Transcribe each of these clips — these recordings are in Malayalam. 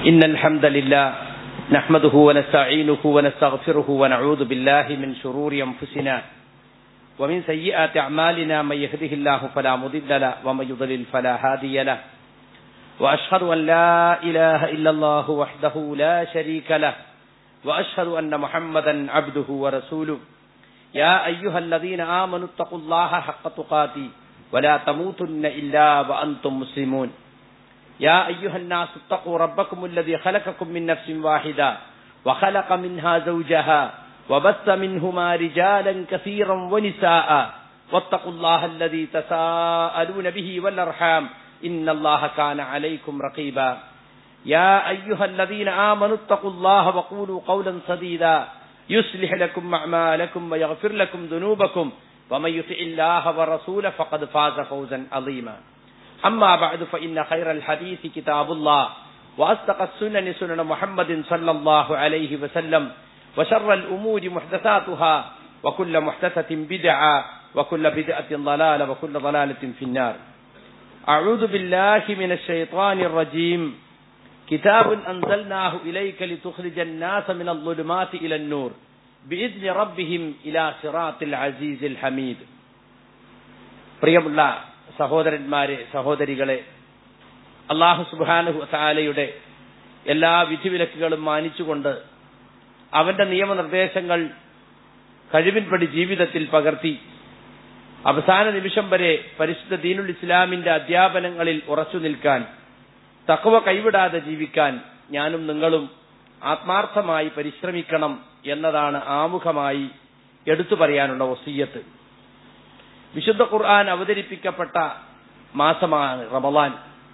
إن الحمد لله نحمده ونستعينه ونستغفره ونعوذ بالله من شرور أنفسنا ومن سيئات أعمالنا من يهده الله فلا مضل له ومن يضلل فلا هادي له وأشهد أن لا إله إلا الله وحده لا شريك له وأشهد أن محمدا عبده ورسوله يا أيها الذين آمنوا اتقوا الله حق تقاته ولا تموتن إلا وأنتم مسلمون يا أيها الناس اتقوا ربكم الذي خلقكم من نفس واحدة وخلق منها زوجها وبث منهما رجالا كثيرا ونساء واتقوا الله الذي تساءلون به والأرحام إن الله كان عليكم رقيبا يا أيها الذين آمنوا اتقوا الله وقولوا قولا سديدا يصلح لكم أعمالكم ويغفر لكم ذنوبكم ومن يطع الله ورسوله فقد فاز فوزا عظيما أما بعد فإن خير الحديث كتاب الله وأصدق السنن سنن محمد صلى الله عليه وسلم وشر الأمور محدثاتها وكل محدثة بدعة وكل بدعة ضلالة وكل ضلالة في النار أعوذ بالله من الشيطان الرجيم كتاب أنزلناه إليك لتخرج الناس من الظلمات إلى النور بإذن ربهم إلى صراط العزيز الحميد പ്രിയമുള്ള സഹോദരന്മാരെ സഹോദരികളെ അള്ളാഹു സുബാനു താലയുടെ എല്ലാ വിധിവിലക്കുകളും മാനിച്ചുകൊണ്ട് അവന്റെ നിയമനിർദ്ദേശങ്ങൾ കഴിവിൻപടി ജീവിതത്തിൽ പകർത്തി അവസാന നിമിഷം വരെ പരിശുദ്ധ ദീനുൽ ഇസ്ലാമിന്റെ അധ്യാപനങ്ങളിൽ ഉറച്ചു നിൽക്കാൻ തക്കവ കൈവിടാതെ ജീവിക്കാൻ ഞാനും നിങ്ങളും ആത്മാർത്ഥമായി പരിശ്രമിക്കണം എന്നതാണ് ആമുഖമായി എടുത്തു പറയാനുള്ള വസീയത്ത് വിശുദ്ധ ഖുർആൻ അവതരിപ്പിക്കപ്പെട്ട മാസമാണ് റമലാൻ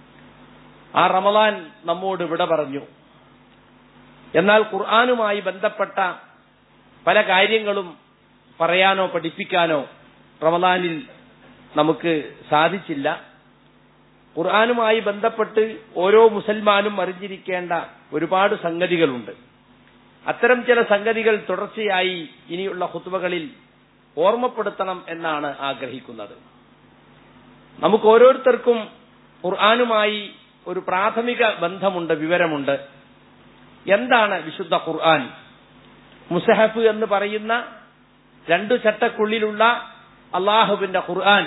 ആ റമലാൻ നമ്മോട് വിട പറഞ്ഞു എന്നാൽ ഖുർആാനുമായി ബന്ധപ്പെട്ട പല കാര്യങ്ങളും പറയാനോ പഠിപ്പിക്കാനോ റമലാനിൽ നമുക്ക് സാധിച്ചില്ല ഖുർആാനുമായി ബന്ധപ്പെട്ട് ഓരോ മുസൽമാനും അറിഞ്ഞിരിക്കേണ്ട ഒരുപാട് സംഗതികളുണ്ട് അത്തരം ചില സംഗതികൾ തുടർച്ചയായി ഇനിയുള്ള ഹുത്തുവകളിൽ ഓർമ്മപ്പെടുത്തണം എന്നാണ് ആഗ്രഹിക്കുന്നത് നമുക്ക് ഓരോരുത്തർക്കും ഖുർആാനുമായി ഒരു പ്രാഥമിക ബന്ധമുണ്ട് വിവരമുണ്ട് എന്താണ് വിശുദ്ധ ഖുർആൻ മുസഹഫ് എന്ന് പറയുന്ന രണ്ടു ചട്ടക്കുള്ളിലുള്ള അള്ളാഹുവിന്റെ ഖുർആൻ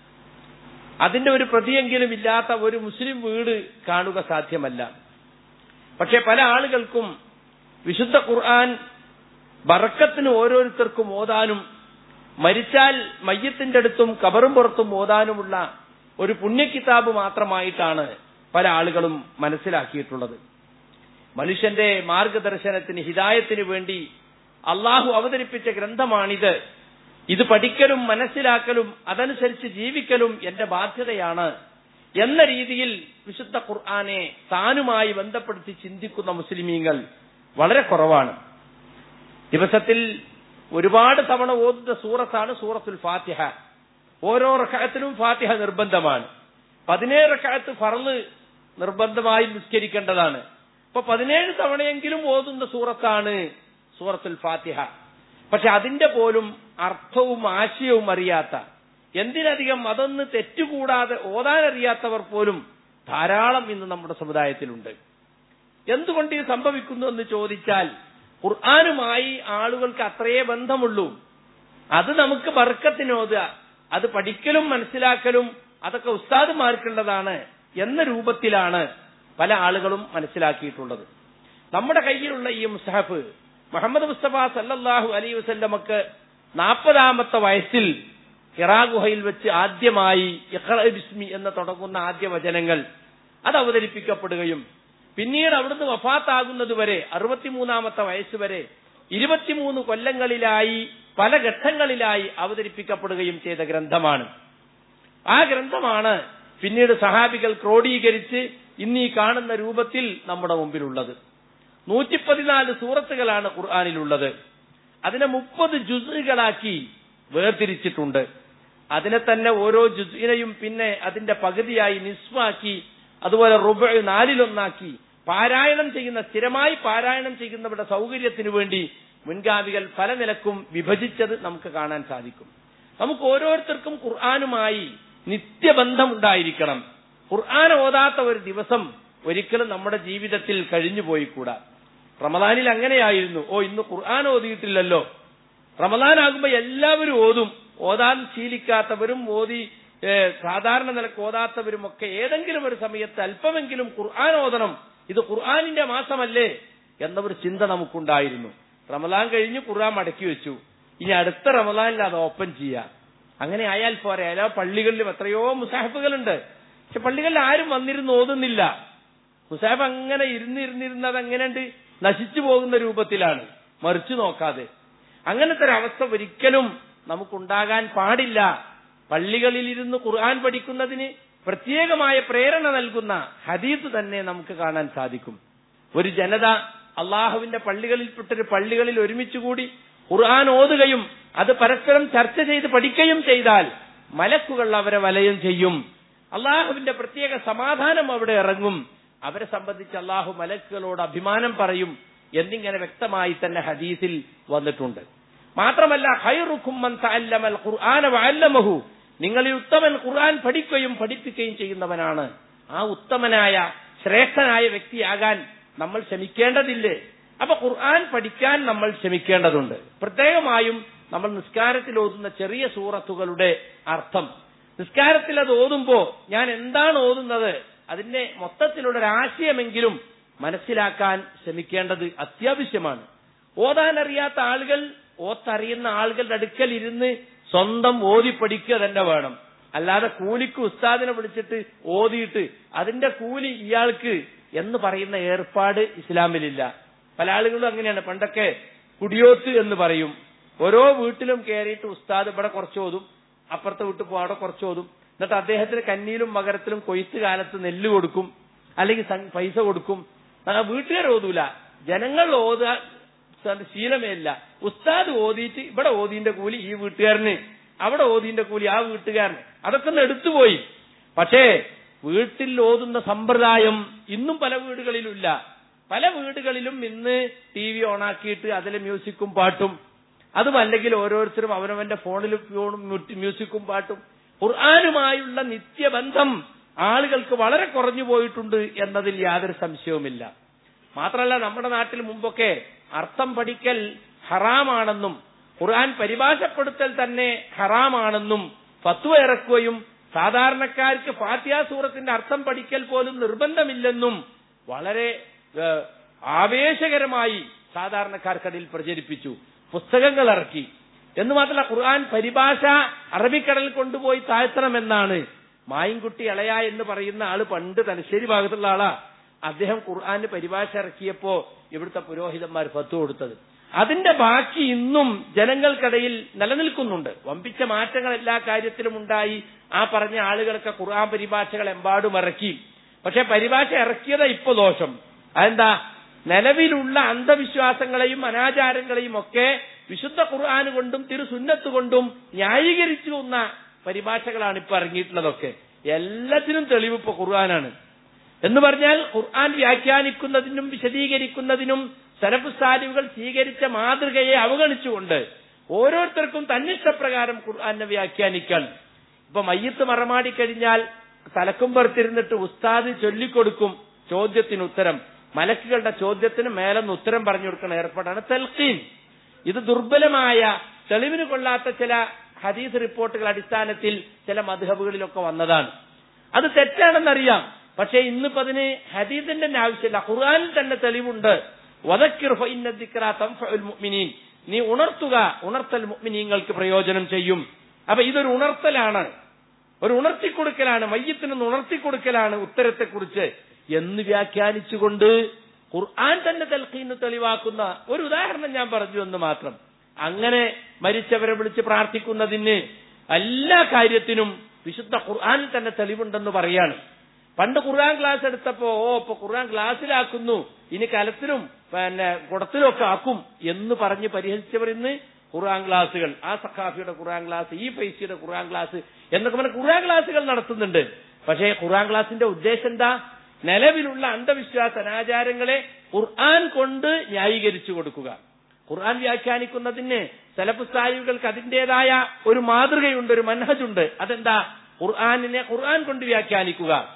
അതിന്റെ ഒരു പ്രതിയെങ്കിലും ഇല്ലാത്ത ഒരു മുസ്ലിം വീട് കാണുക സാധ്യമല്ല പക്ഷെ പല ആളുകൾക്കും വിശുദ്ധ ഖുർആൻ ബറക്കത്തിന് ഓരോരുത്തർക്കും ഓതാനും മരിച്ചാൽ മയ്യത്തിന്റെ അടുത്തും കബറും പുറത്തും ഓതാനുമുള്ള ഒരു പുണ്യകിതാബ് മാത്രമായിട്ടാണ് പല ആളുകളും മനസ്സിലാക്കിയിട്ടുള്ളത് മനുഷ്യന്റെ മാർഗദർശനത്തിന് ഹിതായത്തിന് വേണ്ടി അള്ളാഹു അവതരിപ്പിച്ച ഗ്രന്ഥമാണിത് ഇത് പഠിക്കലും മനസ്സിലാക്കലും അതനുസരിച്ച് ജീവിക്കലും എന്റെ ബാധ്യതയാണ് എന്ന രീതിയിൽ വിശുദ്ധ ഖുർആനെ താനുമായി ബന്ധപ്പെടുത്തി ചിന്തിക്കുന്ന മുസ്ലിമീങ്ങൾ വളരെ കുറവാണ് ദിവസത്തിൽ ഒരുപാട് തവണ ഓതുന്ന സൂറത്താണ് സൂറത്തുൽ ഫാത്തിഹ ഓരോ റക്കായത്തിലും ഫാത്തിഹ നിർബന്ധമാണ് പതിനേഴ് റക്കായത്ത് ഫറന്ന് നിർബന്ധമായി നിസ്കരിക്കേണ്ടതാണ് അപ്പൊ പതിനേഴ് തവണയെങ്കിലും ഓതുന്ന സൂറത്താണ് സൂറത്തുൽ ഫാത്തിഹ പക്ഷെ അതിന്റെ പോലും അർത്ഥവും ആശയവും അറിയാത്ത എന്തിനധികം അതൊന്ന് തെറ്റുകൂടാതെ ഓതാനറിയാത്തവർ പോലും ധാരാളം ഇന്ന് നമ്മുടെ സമുദായത്തിലുണ്ട് എന്തുകൊണ്ട് ഇത് സംഭവിക്കുന്നു എന്ന് ചോദിച്ചാൽ ഖുർആാനുമായി ആളുകൾക്ക് അത്രയേ ബന്ധമുള്ളൂ അത് നമുക്ക് ബർക്കത്തിനോതുക അത് പഠിക്കലും മനസ്സിലാക്കലും അതൊക്കെ ഉസ്താദുമാർക്കുള്ളതാണ് എന്ന രൂപത്തിലാണ് പല ആളുകളും മനസ്സിലാക്കിയിട്ടുള്ളത് നമ്മുടെ കയ്യിലുള്ള ഈ മുസ്ഹഫ് മുഹമ്മദ് മുസ്തഫ സല്ലല്ലാഹു അലൈ വസല്ലമക്ക് നാൽപ്പതാമത്തെ വയസ്സിൽ ഹിറാ ഗുഹയിൽ വെച്ച് ആദ്യമായി ബിസ്മി എന്ന് തുടങ്ങുന്ന ആദ്യ വചനങ്ങൾ അത് അവതരിപ്പിക്കപ്പെടുകയും പിന്നീട് അവിടുന്ന് വഫാത്താകുന്നത് വരെ അറുപത്തിമൂന്നാമത്തെ വയസ്സ് വരെ ഇരുപത്തിമൂന്ന് കൊല്ലങ്ങളിലായി പല ഘട്ടങ്ങളിലായി അവതരിപ്പിക്കപ്പെടുകയും ചെയ്ത ഗ്രന്ഥമാണ് ആ ഗ്രന്ഥമാണ് പിന്നീട് സഹാബികൾ ക്രോഡീകരിച്ച് ഇന്നീ കാണുന്ന രൂപത്തിൽ നമ്മുടെ മുമ്പിലുള്ളത് നൂറ്റി പതിനാല് സൂറത്തുകളാണ് ഖുർആാനിലുള്ളത് അതിനെ മുപ്പത് ജുസുകളാക്കി വേർതിരിച്ചിട്ടുണ്ട് അതിനെ തന്നെ ഓരോ ജുസിനെയും പിന്നെ അതിന്റെ പകുതിയായി നിസ്വാക്കി അതുപോലെ റുബ നാലിലൊന്നാക്കി പാരായണം ചെയ്യുന്ന സ്ഥിരമായി പാരായണം ചെയ്യുന്നവരുടെ സൗകര്യത്തിനു വേണ്ടി മുൻഗാമികൾ പല നിലക്കും വിഭജിച്ചത് നമുക്ക് കാണാൻ സാധിക്കും നമുക്ക് ഓരോരുത്തർക്കും ഖുർആാനുമായി നിത്യബന്ധം ഉണ്ടായിരിക്കണം ഖുർആൻ ഓതാത്ത ഒരു ദിവസം ഒരിക്കലും നമ്മുടെ ജീവിതത്തിൽ കഴിഞ്ഞു പോയിക്കൂടാ റമദാനിൽ അങ്ങനെയായിരുന്നു ഓ ഇന്ന് ഖുർആൻ ഓതിയിട്ടില്ലല്ലോ റമദാനാകുമ്പോ എല്ലാവരും ഓതും ഓതാൻ ശീലിക്കാത്തവരും ഓതി ഏഹ്, സാധാരണ നിലക്ക് ഓതാത്തവരും ഒക്കെ ഏതെങ്കിലും ഒരു സമയത്ത് അല്പമെങ്കിലും ഖുർആൻ ഓതണം ഇത് ഖുർആനിന്റെ മാസമല്ലേ എന്ന ഒരു ചിന്ത നമുക്കുണ്ടായിരുന്നു റമദാൻ കഴിഞ്ഞ് ഖുർആൻ മടക്കി വെച്ചു ഇനി അടുത്ത റമദാനിൽ അത് ഓപ്പൺ ചെയ്യാം അങ്ങനെ ആയാൽ പോരെ എല്ലാ പള്ളികളിലും എത്രയോ മുസാഹിബുകളുണ്ട് പക്ഷെ പള്ളികളിൽ ആരും വന്നിരുന്ന് ഓതുന്നില്ല മുസാഹിബ് അങ്ങനെ ഇരുന്നിരുന്നിരുന്ന് അത് എങ്ങനെയുണ്ട് നശിച്ചു പോകുന്ന രൂപത്തിലാണ് മറിച്ചു നോക്കാതെ അങ്ങനത്തെ ഒരു അവസ്ഥ ഒരിക്കലും നമുക്കുണ്ടാകാൻ പാടില്ല പള്ളികളിൽ ഇരുന്ന് ഖുർആൻ പഠിക്കുന്നതിന് പ്രത്യേകമായ പ്രേരണ നൽകുന്ന ഹദീസ് തന്നെ നമുക്ക് കാണാൻ സാധിക്കും ഒരു ജനത അള്ളാഹുവിന്റെ പള്ളികളിൽപ്പെട്ടൊരു പള്ളികളിൽ ഒരുമിച്ചുകൂടി ഖുർആൻ ഓതുകയും അത് പരസ്പരം ചർച്ച ചെയ്ത് പഠിക്കുകയും ചെയ്താൽ മലക്കുകൾ അവരെ വലയം ചെയ്യും അള്ളാഹുവിന്റെ പ്രത്യേക സമാധാനം അവിടെ ഇറങ്ങും അവരെ സംബന്ധിച്ച് അള്ളാഹു മലക്കുകളോട് അഭിമാനം പറയും എന്നിങ്ങനെ വ്യക്തമായി തന്നെ ഹദീസിൽ വന്നിട്ടുണ്ട് മാത്രമല്ല ഖൈറുക്കും മൻ തഅല്ലമൽ ഖുർആന വഅല്ലമഹു നിങ്ങളിൽ ഉത്തമൻ ഖുർആൻ പഠിക്കുകയും പഠിപ്പിക്കുകയും ചെയ്യുന്നവനാണ് ആ ഉത്തമനായ ശ്രേഷ്ഠനായ വ്യക്തിയാകാൻ നമ്മൾ ശ്രമിക്കേണ്ടതില്ലേ അപ്പൊ ഖുർആൻ പഠിക്കാൻ നമ്മൾ ശ്രമിക്കേണ്ടതുണ്ട് പ്രത്യേകമായും നമ്മൾ നിസ്കാരത്തിൽ ഓതുന്ന ചെറിയ സൂറത്തുകളുടെ അർത്ഥം നിസ്കാരത്തിൽ അത് ഓതുമ്പോ ഞാൻ എന്താണ് ഓതുന്നത് അതിന്റെ മൊത്തത്തിലുള്ള ഒരു ആശയമെങ്കിലും മനസ്സിലാക്കാൻ ശ്രമിക്കേണ്ടത് അത്യാവശ്യമാണ് ഓതാൻ അറിയാത്ത ആളുകൾ ഓത്തറിയുന്ന ആളുകളുടെ അടുക്കൽ ഇരുന്ന് സ്വന്തം ഓതി പഠിക്കുക തന്നെ വേണം അല്ലാതെ കൂലിക്ക് ഉസ്താദിനെ വിളിച്ചിട്ട് ഓതിയിട്ട് അതിന്റെ കൂലി ഇയാൾക്ക് എന്ന് പറയുന്ന ഏർപ്പാട് ഇസ്ലാമിലില്ല പല ആളുകളും അങ്ങനെയാണ് പണ്ടൊക്കെ കുടിയോത്ത് എന്ന് പറയും ഓരോ വീട്ടിലും കയറിയിട്ട് ഉസ്താദ് ഇവിടെ കുറച്ച് ഓതും അപ്പുറത്തെ വീട്ടിൽ പോകും അവിടെ കുറച്ച് ഓതും എന്നിട്ട് അദ്ദേഹത്തിന് കന്നിയിലും മകരത്തിലും കൊയ്ത്ത് കാലത്ത് നെല്ല് കൊടുക്കും അല്ലെങ്കിൽ സം- പൈസ കൊടുക്കും ആ വീട്ടുകാർ ഓതൂല ജനങ്ങൾ ഓതാ ശീലമേ ഇല്ല ഉസ്താദ് ഓതിയിട്ട് ഇവിടെ ഓതിന്റെ കൂലി ഈ വീട്ടുകാരന് അവിടെ ഓതിന്റെ കൂലി ആ വീട്ടുകാരന് അതൊക്കെ ഒന്ന് എടുത്തുപോയി പക്ഷേ വീട്ടിൽ ഓതുന്ന സമ്പ്രദായം ഇന്നും പല വീടുകളിലുമില്ല പല വീടുകളിലും ഇന്ന് ടി വി ഓണാക്കിയിട്ട് അതിലെ മ്യൂസിക്കും പാട്ടും അതും അല്ലെങ്കിൽ ഓരോരുത്തരും അവനവന്റെ ഫോണിൽ ഫോണും മ്യൂ- മ്യൂസിക്കും പാട്ടും ഖുർആാനുമായുള്ള നിത്യബന്ധം ആളുകൾക്ക് വളരെ കുറഞ്ഞു പോയിട്ടുണ്ട് എന്നതിൽ യാതൊരു സംശയവുമില്ല മാത്രമല്ല നമ്മുടെ നാട്ടിൽ മുമ്പൊക്കെ അർത്ഥം പഠിക്കൽ ഹറാമാണെന്നും ഖുർആൻ പരിഭാഷപ്പെടുത്തൽ തന്നെ ഹറാമാണെന്നും ഫത്വ ഇറക്കുകയും സാധാരണക്കാർക്ക് ഫാത്തിയ സൂറത്തിന്റെ അർത്ഥം പഠിക്കൽ പോലും നിർബന്ധമില്ലെന്നും വളരെ ഏഹ്, ആവേശകരമായി സാധാരണക്കാർക്കതിൽ പ്രചരിപ്പിച്ചു പുസ്തകങ്ങൾ ഇറക്കി എന്ന് മാത്രമല്ല ഖുർആൻ പരിഭാഷ അറബിക്കടലിൽ കൊണ്ടുപോയി താഴ്ത്തണമെന്നാണ് മായിൻകുട്ടി ഇളയ എന്ന് പറയുന്ന ആള് പണ്ട് തലശ്ശേരി ഭാഗത്തുള്ള ആളാ അദ്ദേഹം ഖുർആന് പരിഭാഷ ഇറക്കിയപ്പോ ഇവിടുത്തെ പുരോഹിതന്മാർ ഫത്ത് കൊടുത്തത് അതിന്റെ ബാക്കി ഇന്നും ജനങ്ങൾക്കിടയിൽ നിലനിൽക്കുന്നുണ്ട് വമ്പിച്ച മാറ്റങ്ങൾ എല്ലാ കാര്യത്തിലും ഉണ്ടായി ആ പറഞ്ഞ ആളുകളൊക്കെ ഖുർആൻ പരിഭാഷകൾ എമ്പാടും ഇറക്കി പക്ഷെ പരിഭാഷ ഇറക്കിയത് ഇപ്പൊ ദോഷം അതെന്താ നിലവിലുള്ള അന്ധവിശ്വാസങ്ങളെയും അനാചാരങ്ങളെയും ഒക്കെ വിശുദ്ധ ഖുർആൻ കൊണ്ടും തിരുസുന്നത്ത് കൊണ്ടും ന്യായീകരിച്ചു വന്ന പരിഭാഷകളാണ് ഇപ്പൊ ഇറങ്ങിയിട്ടുള്ളതൊക്കെ എല്ലാത്തിനും തെളിവ് ഇപ്പൊ ഖുർആനാണ് എന്ന് പറഞ്ഞാൽ ഖുർആൻ വ്യാഖ്യാനിക്കുന്നതിനും വിശദീകരിക്കുന്നതിനും സലഫ് സാലിവുകൾ സ്വീകരിച്ച മാതൃകയെ അവഗണിച്ചുകൊണ്ട് ഓരോരുത്തർക്കും തന്നിഷ്ടപ്രകാരം ഖുർആനെ വ്യാഖ്യാനിക്കാൻ ഇപ്പൊ മയ്യത്ത് മറമാടി കഴിഞ്ഞാൽ തലക്കുമ്പുറത്തിരുന്നിട്ട് ഉസ്താദ് ചൊല്ലിക്കൊടുക്കും ചോദ്യത്തിന് ഉത്തരം മലക്കുകളുടെ ചോദ്യത്തിന് മേലെന്ന് ഉത്തരം പറഞ്ഞു കൊടുക്കുന്ന ഏർപ്പാടാണ് തെൽക്കീൻ ഇത് ദുർബലമായ തെളിവിന് കൊള്ളാത്ത ചില ഹദീസ് റിപ്പോർട്ടുകൾ അടിസ്ഥാനത്തിൽ ചില മധുഹബുകളിലൊക്കെ വന്നതാണ് അത് തെറ്റാണെന്നറിയാം പക്ഷേ ഇന്നിപ്പോ അതിന് ഹദീസിന്റെ തന്നെ ആവശ്യമില്ല ഖുർആനിൽ തന്നെ തെളിവുണ്ട് വദക്കിർ ഫഇന്ന ദിക്റാ തൻഫഉൽ മുഅ്മിനീൻ നീ ഉണർത്തുക ഉണർത്തൽ മുഅ്മിനീങ്ങൾക്ക് പ്രയോജനം ചെയ്യും അപ്പൊ ഇതൊരു ഉണർത്തലാണ് ഒരു ഉണർത്തിക്കൊടുക്കലാണ് മയ്യത്തിനൊന്ന് ഉണർത്തിക്കൊടുക്കലാണ് ഉത്തരത്തെക്കുറിച്ച് എന്ന് വ്യാഖ്യാനിച്ചുകൊണ്ട് ഖുർആൻ തന്നെ തൽഖീന്ന് തെളിവാക്കുന്ന ഒരു ഉദാഹരണം ഞാൻ പറഞ്ഞു എന്ന് മാത്രം അങ്ങനെ മരിച്ചവരെ വിളിച്ച് പ്രാർത്ഥിക്കുന്നതിന് എല്ലാ കാര്യത്തിനും വിശുദ്ധ ഖുർആനിൽ തന്നെ തെളിവുണ്ടെന്ന് പറയാണ് പണ്ട് ഖുർആൻ ക്ലാസ് എടുത്തപ്പോ ഓ ഇപ്പൊ ഖുർആൻ ക്ലാസ്സിലാക്കുന്നു ഇനി കലത്തിലും പിന്നെ കുടത്തിലും ഒക്കെ ആക്കും എന്ന് പറഞ്ഞ് പരിഹരിച്ചവർ ഇന്ന് ഖുർആൻ ക്ലാസ്സുകൾ ആ സഖാഫിയുടെ ഖുർആൻ ക്ലാസ് ഈ പൈസയുടെ ഖുർആൻ ക്ലാസ് എന്നൊക്കെ പറഞ്ഞ ഖുർആൻ ക്ലാസ്സുകൾ നടത്തുന്നുണ്ട് പക്ഷേ ഖുർആൻ ക്ലാസിന്റെ ഉദ്ദേശം എന്താ നിലവിലുള്ള അന്ധവിശ്വാസ അനാചാരങ്ങളെ ഖുർആൻ കൊണ്ട് ന്യായീകരിച്ചു കൊടുക്കുക ഖുർആൻ വ്യാഖ്യാനിക്കുന്നതിന് സലഫ് സാഹിബുകൾക്ക് അതിന്റേതായ ഒരു മാതൃകയുണ്ട് ഒരു മനഹജുണ്ട് അതെന്താ ഖുർആാനിനെ ഖുർആൻ കൊണ്ട് വ്യാഖ്യാനിക്കുക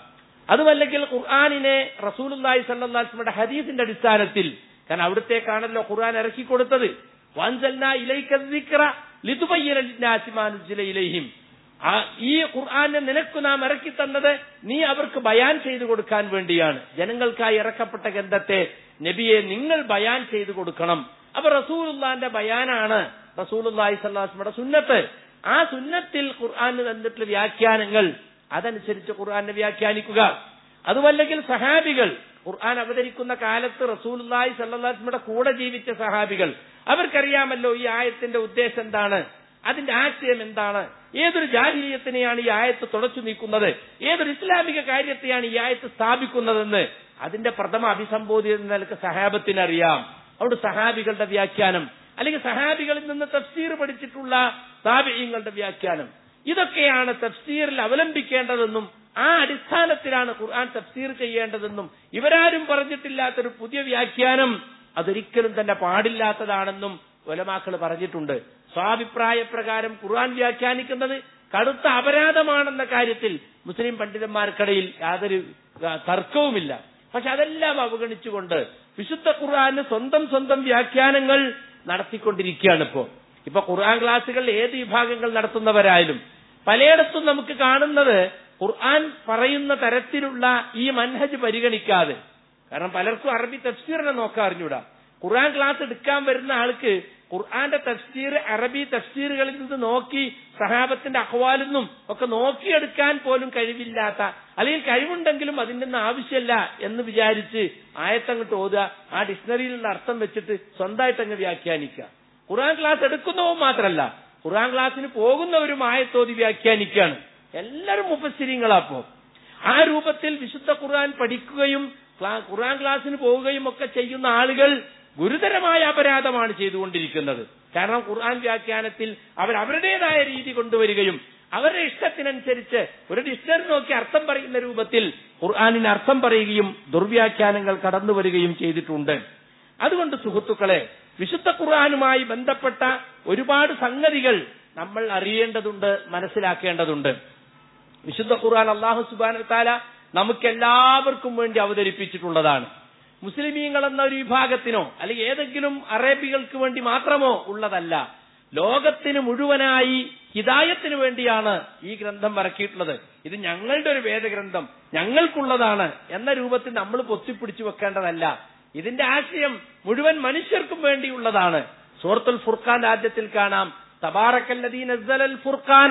അതുമല്ലെങ്കിൽ ഖുർആാനിനെ റസൂലുല്ലാഹി സല്ലാസ്മയുടെ ഹദീസിന്റെ അടിസ്ഥാനത്തിൽ കാരണം അവിടത്തേക്കാണല്ലോ ഖുർആൻ ഇറക്കി കൊടുത്തത് വാൻസൽന ഇലൈക ദിക്റ ലിതുബയ്യന ലിന്നാസി മാ നുസില ഇലൈഹിം ആ ഈ ഖുർആനെ നിനക്ക് നാം ഇറക്കി തന്നത് നീ അവർക്ക് ബയാൻ ചെയ്തു കൊടുക്കാൻ വേണ്ടിയാണ് ജനങ്ങൾക്കായി ഇറക്കപ്പെട്ട ഗ്രന്ഥത്തെ നബിയെ നിങ്ങൾ ബയാൻ ചെയ്തു കൊടുക്കണം അപ്പൊ റസൂലുള്ളാന്റെ ബയാനാണ് റസൂലുള്ളാഹി സ്വല്ലാസ്മയുടെ സുന്നത്ത് ആ സുന്നത്തിൽ ഖുർആന് തന്നിട്ടുള്ള വ്യാഖ്യാനങ്ങൾ അതനുസരിച്ച് ഖുർആനെ വ്യാഖ്യാനിക്കുക അതുമല്ലെങ്കിൽ സഹാബികൾ ഖുർആൻ അവതരിക്കുന്ന കാലത്ത് റസൂലുള്ളാഹി സല്ലാസ്മയുടെ കൂടെ ജീവിച്ച സഹാബികൾ അവർക്കറിയാമല്ലോ ഈ ആയത്തിന്റെ ഉദ്ദേശം എന്താണ് അതിന്റെ ആശയം എന്താണ് ഏതൊരു ജാഹിലീയത്തിനെയാണ് ഈ ആയത്ത് തുടച്ചു നീക്കുന്നത് ഏതൊരു ഇസ്ലാമിക കാര്യത്തെയാണ് ഈ ആയത്ത് സ്ഥാപിക്കുന്നതെന്ന് അതിന്റെ പ്രഥമ അഭിസംബോധന നിലക്ക് സഹാബത്തിന് അറിയാം അവിടെ സഹാബികളുടെ വ്യാഖ്യാനം അല്ലെങ്കിൽ സഹാബികളിൽ നിന്ന് തഫ്സീർ പഠിച്ചിട്ടുള്ള താപിയങ്ങളുടെ വ്യാഖ്യാനം ഇതൊക്കെയാണ് തഫ്സീറിൽ അവലംബിക്കേണ്ടതെന്നും ആ അടിസ്ഥാനത്തിലാണ് ഖുർആൻ തഫ്സീർ ചെയ്യേണ്ടതെന്നും ഇവരാരും പറഞ്ഞിട്ടില്ലാത്തൊരു പുതിയ വ്യാഖ്യാനം അതൊരിക്കലും തന്നെ പാടില്ലാത്തതാണെന്നും ഒലമാക്കൾ പറഞ്ഞിട്ടുണ്ട് സ്വാഭിപ്രായ പ്രകാരം ഖുർആൻ വ്യാഖ്യാനിക്കുന്നത് കടുത്ത അപരാധമാണെന്ന കാര്യത്തിൽ മുസ്ലിം പണ്ഡിതന്മാർക്കിടയിൽ യാതൊരു തർക്കവുമില്ല പക്ഷെ അതെല്ലാം അവഗണിച്ചുകൊണ്ട് വിശുദ്ധ ഖുർആന് സ്വന്തം സ്വന്തം വ്യാഖ്യാനങ്ങൾ നടത്തിക്കൊണ്ടിരിക്കുകയാണ് ഇപ്പോ ഇപ്പൊ ഖുർആൻ ക്ലാസുകൾ ഏത് വിഭാഗങ്ങൾ നടത്തുന്നവരായാലും പലയിടത്തും നമുക്ക് കാണുന്നത് ഖുർആൻ പറയുന്ന തരത്തിലുള്ള ഈ മൻഹജ് പരിഗണിക്കാതെ കാരണം പലർക്കും അറബി തഫ്സീറിനെ നോക്കാൻ അറിഞ്ഞൂടാ ഖുർആൻ ക്ലാസ് എടുക്കാൻ വരുന്ന ആൾക്ക് ഖുർആന്റെ തഫ്സീർ അറബി തഫ്സീറുകളിൽ നിന്ന് നോക്കി സഹാബത്തിന്റെ അഹ്വാലിൽ ഒക്കെ നോക്കിയെടുക്കാൻ പോലും കഴിവില്ലാത്ത അല്ലെങ്കിൽ കഴിവുണ്ടെങ്കിലും അതിന്റെ ഒന്നും ആവശ്യമില്ല എന്ന് വിചാരിച്ച് ആയത്തങ്ങോട്ട് ഓതുക ആ ഡിക്ഷണറിയിലുള്ള അർത്ഥം വെച്ചിട്ട് സ്വന്തമായിട്ട് അങ്ങ് വ്യാഖ്യാനിക്കുക ഖുർആൻ ക്ലാസ് എടുക്കുന്നവും മാത്രമല്ല ഖുർആൻ ക്ലാസ്സിന് പോകുന്നവരും ആയത്തോതി വ്യാഖ്യാനിക്കുകയാണ് എല്ലാവരും മുപ്പസ്ഥിരിങ്ങളാപ്പോ ആ രൂപത്തിൽ വിശുദ്ധ ഖുർആൻ പഠിക്കുകയും ഖുർആൻ ക്ലാസ്സിന് പോവുകയും ഒക്കെ ചെയ്യുന്ന ആളുകൾ ഗുരുതരമായ അപരാധമാണ് ചെയ്തുകൊണ്ടിരിക്കുന്നത് കാരണം ഖുർആൻ വ്യാഖ്യാനത്തിൽ അവർ അവരുടേതായ രീതി കൊണ്ടുവരികയും അവരുടെ ഇഷ്ടത്തിനനുസരിച്ച് ഒരു ഡിക്ഷണറി നോക്കി അർത്ഥം പറയുന്ന രൂപത്തിൽ ഖുർആാനിന് അർത്ഥം പറയുകയും ദുർവ്യാഖ്യാനങ്ങൾ കടന്നു വരികയും ചെയ്തിട്ടുണ്ട് അതുകൊണ്ട് സുഹൃത്തുക്കളെ വിശുദ്ധ ഖുർആാനുമായി ബന്ധപ്പെട്ട ഒരുപാട് സംഗതികൾ നമ്മൾ അറിയേണ്ടതുണ്ട് മനസ്സിലാക്കേണ്ടതുണ്ട് വിശുദ്ധ ഖുർആൻ അള്ളാഹു സുബാന താല നമുക്കെല്ലാവർക്കും വേണ്ടി അവതരിപ്പിച്ചിട്ടുള്ളതാണ് മുസ്ലിമീങ്ങൾ എന്ന ഒരു വിഭാഗത്തിനോ അല്ലെങ്കിൽ ഏതെങ്കിലും അറേബികൾക്ക് വേണ്ടി മാത്രമോ ഉള്ളതല്ല ലോകത്തിന് മുഴുവനായി ഹിതായത്തിന് വേണ്ടിയാണ് ഈ ഗ്രന്ഥം ഇറക്കിയിട്ടുള്ളത് ഇത് ഞങ്ങളുടെ ഒരു വേദഗ്രന്ഥം ഞങ്ങൾക്കുള്ളതാണ് എന്ന രൂപത്തിൽ നമ്മൾ പൊത്തിപ്പിടിച്ചു വെക്കേണ്ടതല്ല ഇതിന്റെ ആശയം മുഴുവൻ മനുഷ്യർക്കും വേണ്ടിയുള്ളതാണ് സൂറത്തുൽ ഫുർഖാൻ ആദ്യത്തിൽ കാണാം തബാറക്കല്ലദീ നസ്സലൽ ഫുർഖാന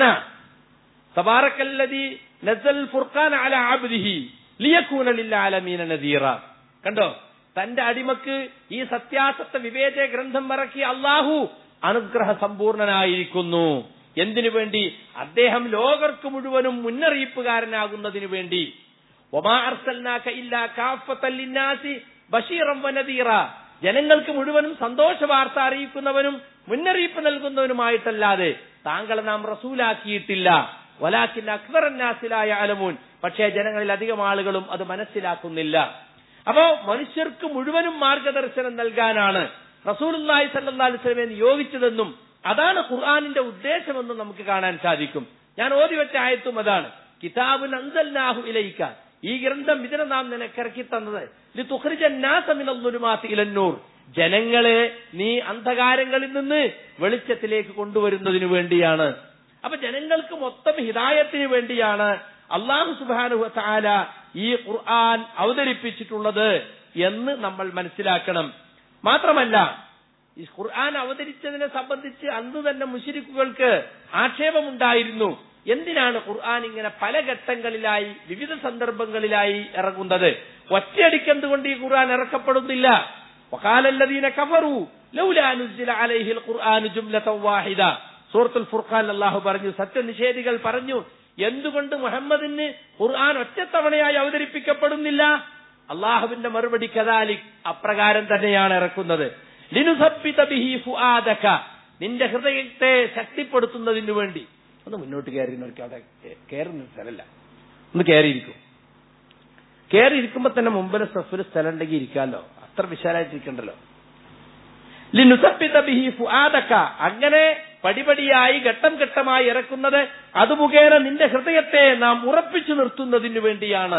തബാറക്കല്ലദീ നസ്സൽ ഫുർഖാന അല അബ്ദിഹി ലിയകൂന ലിൽആലമീന നദീറ കണ്ടോ തന്റെ അടിമക്ക് ഈ സത്യാസത്ത വിവേച ഗ്രന്ഥം ഇറക്കി അള്ളാഹു അനുഗ്രഹ സമ്പൂർണനായിരിക്കുന്നു എന്തിനു വേണ്ടി അദ്ദേഹം ലോകർക്ക് മുഴുവനും മുന്നറിയിപ്പുകാരനാകുന്നതിനു വേണ്ടി ഒമാ അർസൽനാക ഇല്ലാ കാഫത്തൽ ലിന്നാസി ബഷീറം വനദീറ ജനങ്ങൾക്ക് മുഴുവനും സന്തോഷ വാർത്ത അറിയിക്കുന്നവനും മുന്നറിയിപ്പ് നൽകുന്നവനുമായിട്ടല്ലാതെ താങ്കളെ നാം റസൂലാക്കിയിട്ടില്ല വലാക്കിൻ അക്ബറന്നാസിലായ അലമൂൻ പക്ഷേ ജനങ്ങളിൽ അധികം ആളുകളും അത് മനസ്സിലാക്കുന്നില്ല അപ്പോ മനുഷ്യർക്ക് മുഴുവനും മാർഗദർശനം നൽകാനാണ് റസൂലുല്ലാഹി സല്ലല്ലാഹു അലൈഹി വസല്ലമയെ നിയോഗിച്ചതെന്നും അതാണ് ഖുർആാനിന്റെ ഉദ്ദേശമെന്നും നമുക്ക് കാണാൻ സാധിക്കും ഞാൻ ഓതി വെച്ച ആയത്തും അതാണ് കിതാബുൻ അൻസൽനാഹു ഇലൈക ഈ ഗ്രന്ഥം ഇതിനെ നാം നിനക്കിറക്കി തന്നത് ഇലന്നൂർ ജനങ്ങളെ നീ അന്ധകാരങ്ങളിൽ നിന്ന് വെളിച്ചത്തിലേക്ക് കൊണ്ടുവരുന്നതിനു വേണ്ടിയാണ് അപ്പൊ ജനങ്ങൾക്ക് മൊത്തം ഹിതായത്തിന് വേണ്ടിയാണ് അള്ളാഹു സുബാനു താല ഈ ഖുർആൻ അവതരിപ്പിച്ചിട്ടുള്ളത് എന്ന് നമ്മൾ മനസ്സിലാക്കണം മാത്രമല്ല ഈ ഖുർആൻ അവതരിച്ചതിനെ സംബന്ധിച്ച് അന്ന് തന്നെ മുഷിരിക്കുകൾക്ക് ആക്ഷേപമുണ്ടായിരുന്നു എന്തിനാണ് ഖുർആൻ ഇങ്ങനെ പല ഘട്ടങ്ങളിലായി വിവിധ സന്ദർഭങ്ങളിലായി ഇറങ്ങുന്നത് ഒറ്റയടിക്ക് എന്തുകൊണ്ട് ഈ ഖുർആൻ ഇറക്കപ്പെടുന്നില്ല വഖാലല്ലദീന കഫറു ലൗലാ നുസില അലൈഹിൽ ഖുർആൻ ജുംലതൻ വാഹിദ സൂറത്തുൽ ഫുർഖാൻ അല്ലാഹു പറഞ്ഞു സത്യനിഷേധികൾ പറഞ്ഞു എന്തുകൊണ്ട് മുഹമ്മദിന് ഖുർആൻ ഒറ്റത്തവണയായി അവതരിപ്പിക്കപ്പെടുന്നില്ല അള്ളാഹുവിന്റെ മറുപടി കദാലിക് അപ്രകാരം തന്നെയാണ് ഇറക്കുന്നത് ലിനുസബ്ബിത ബിഹി ഫുആദക നിന്റെ ഹൃദയത്തെ ശക്തിപ്പെടുത്തുന്നതിനു വേണ്ടി ഒന്ന് മുന്നോട്ട് കയറിയവർക്ക് അവിടെ കയറുന്ന സ്ഥലമല്ല ഒന്ന് കയറിയിരിക്കും കയറിയിരിക്കുമ്പോ തന്നെ മുമ്പിൽ സഫിൽ സ്ഥലം ഉണ്ടെങ്കിൽ ഇരിക്കാമല്ലോ അത്ര വിശാലായിട്ടിരിക്കണ്ടല്ലോ ലിനുസബ്ബിത ബിഹി ഫുആദക അങ്ങനെ പടിപടിയായി ഘട്ടം ഘട്ടമായി ഇറക്കുന്നത് അത് മുഖേന നിന്റെ ഹൃദയത്തെ നാം ഉറപ്പിച്ചു നിർത്തുന്നതിനു വേണ്ടിയാണ്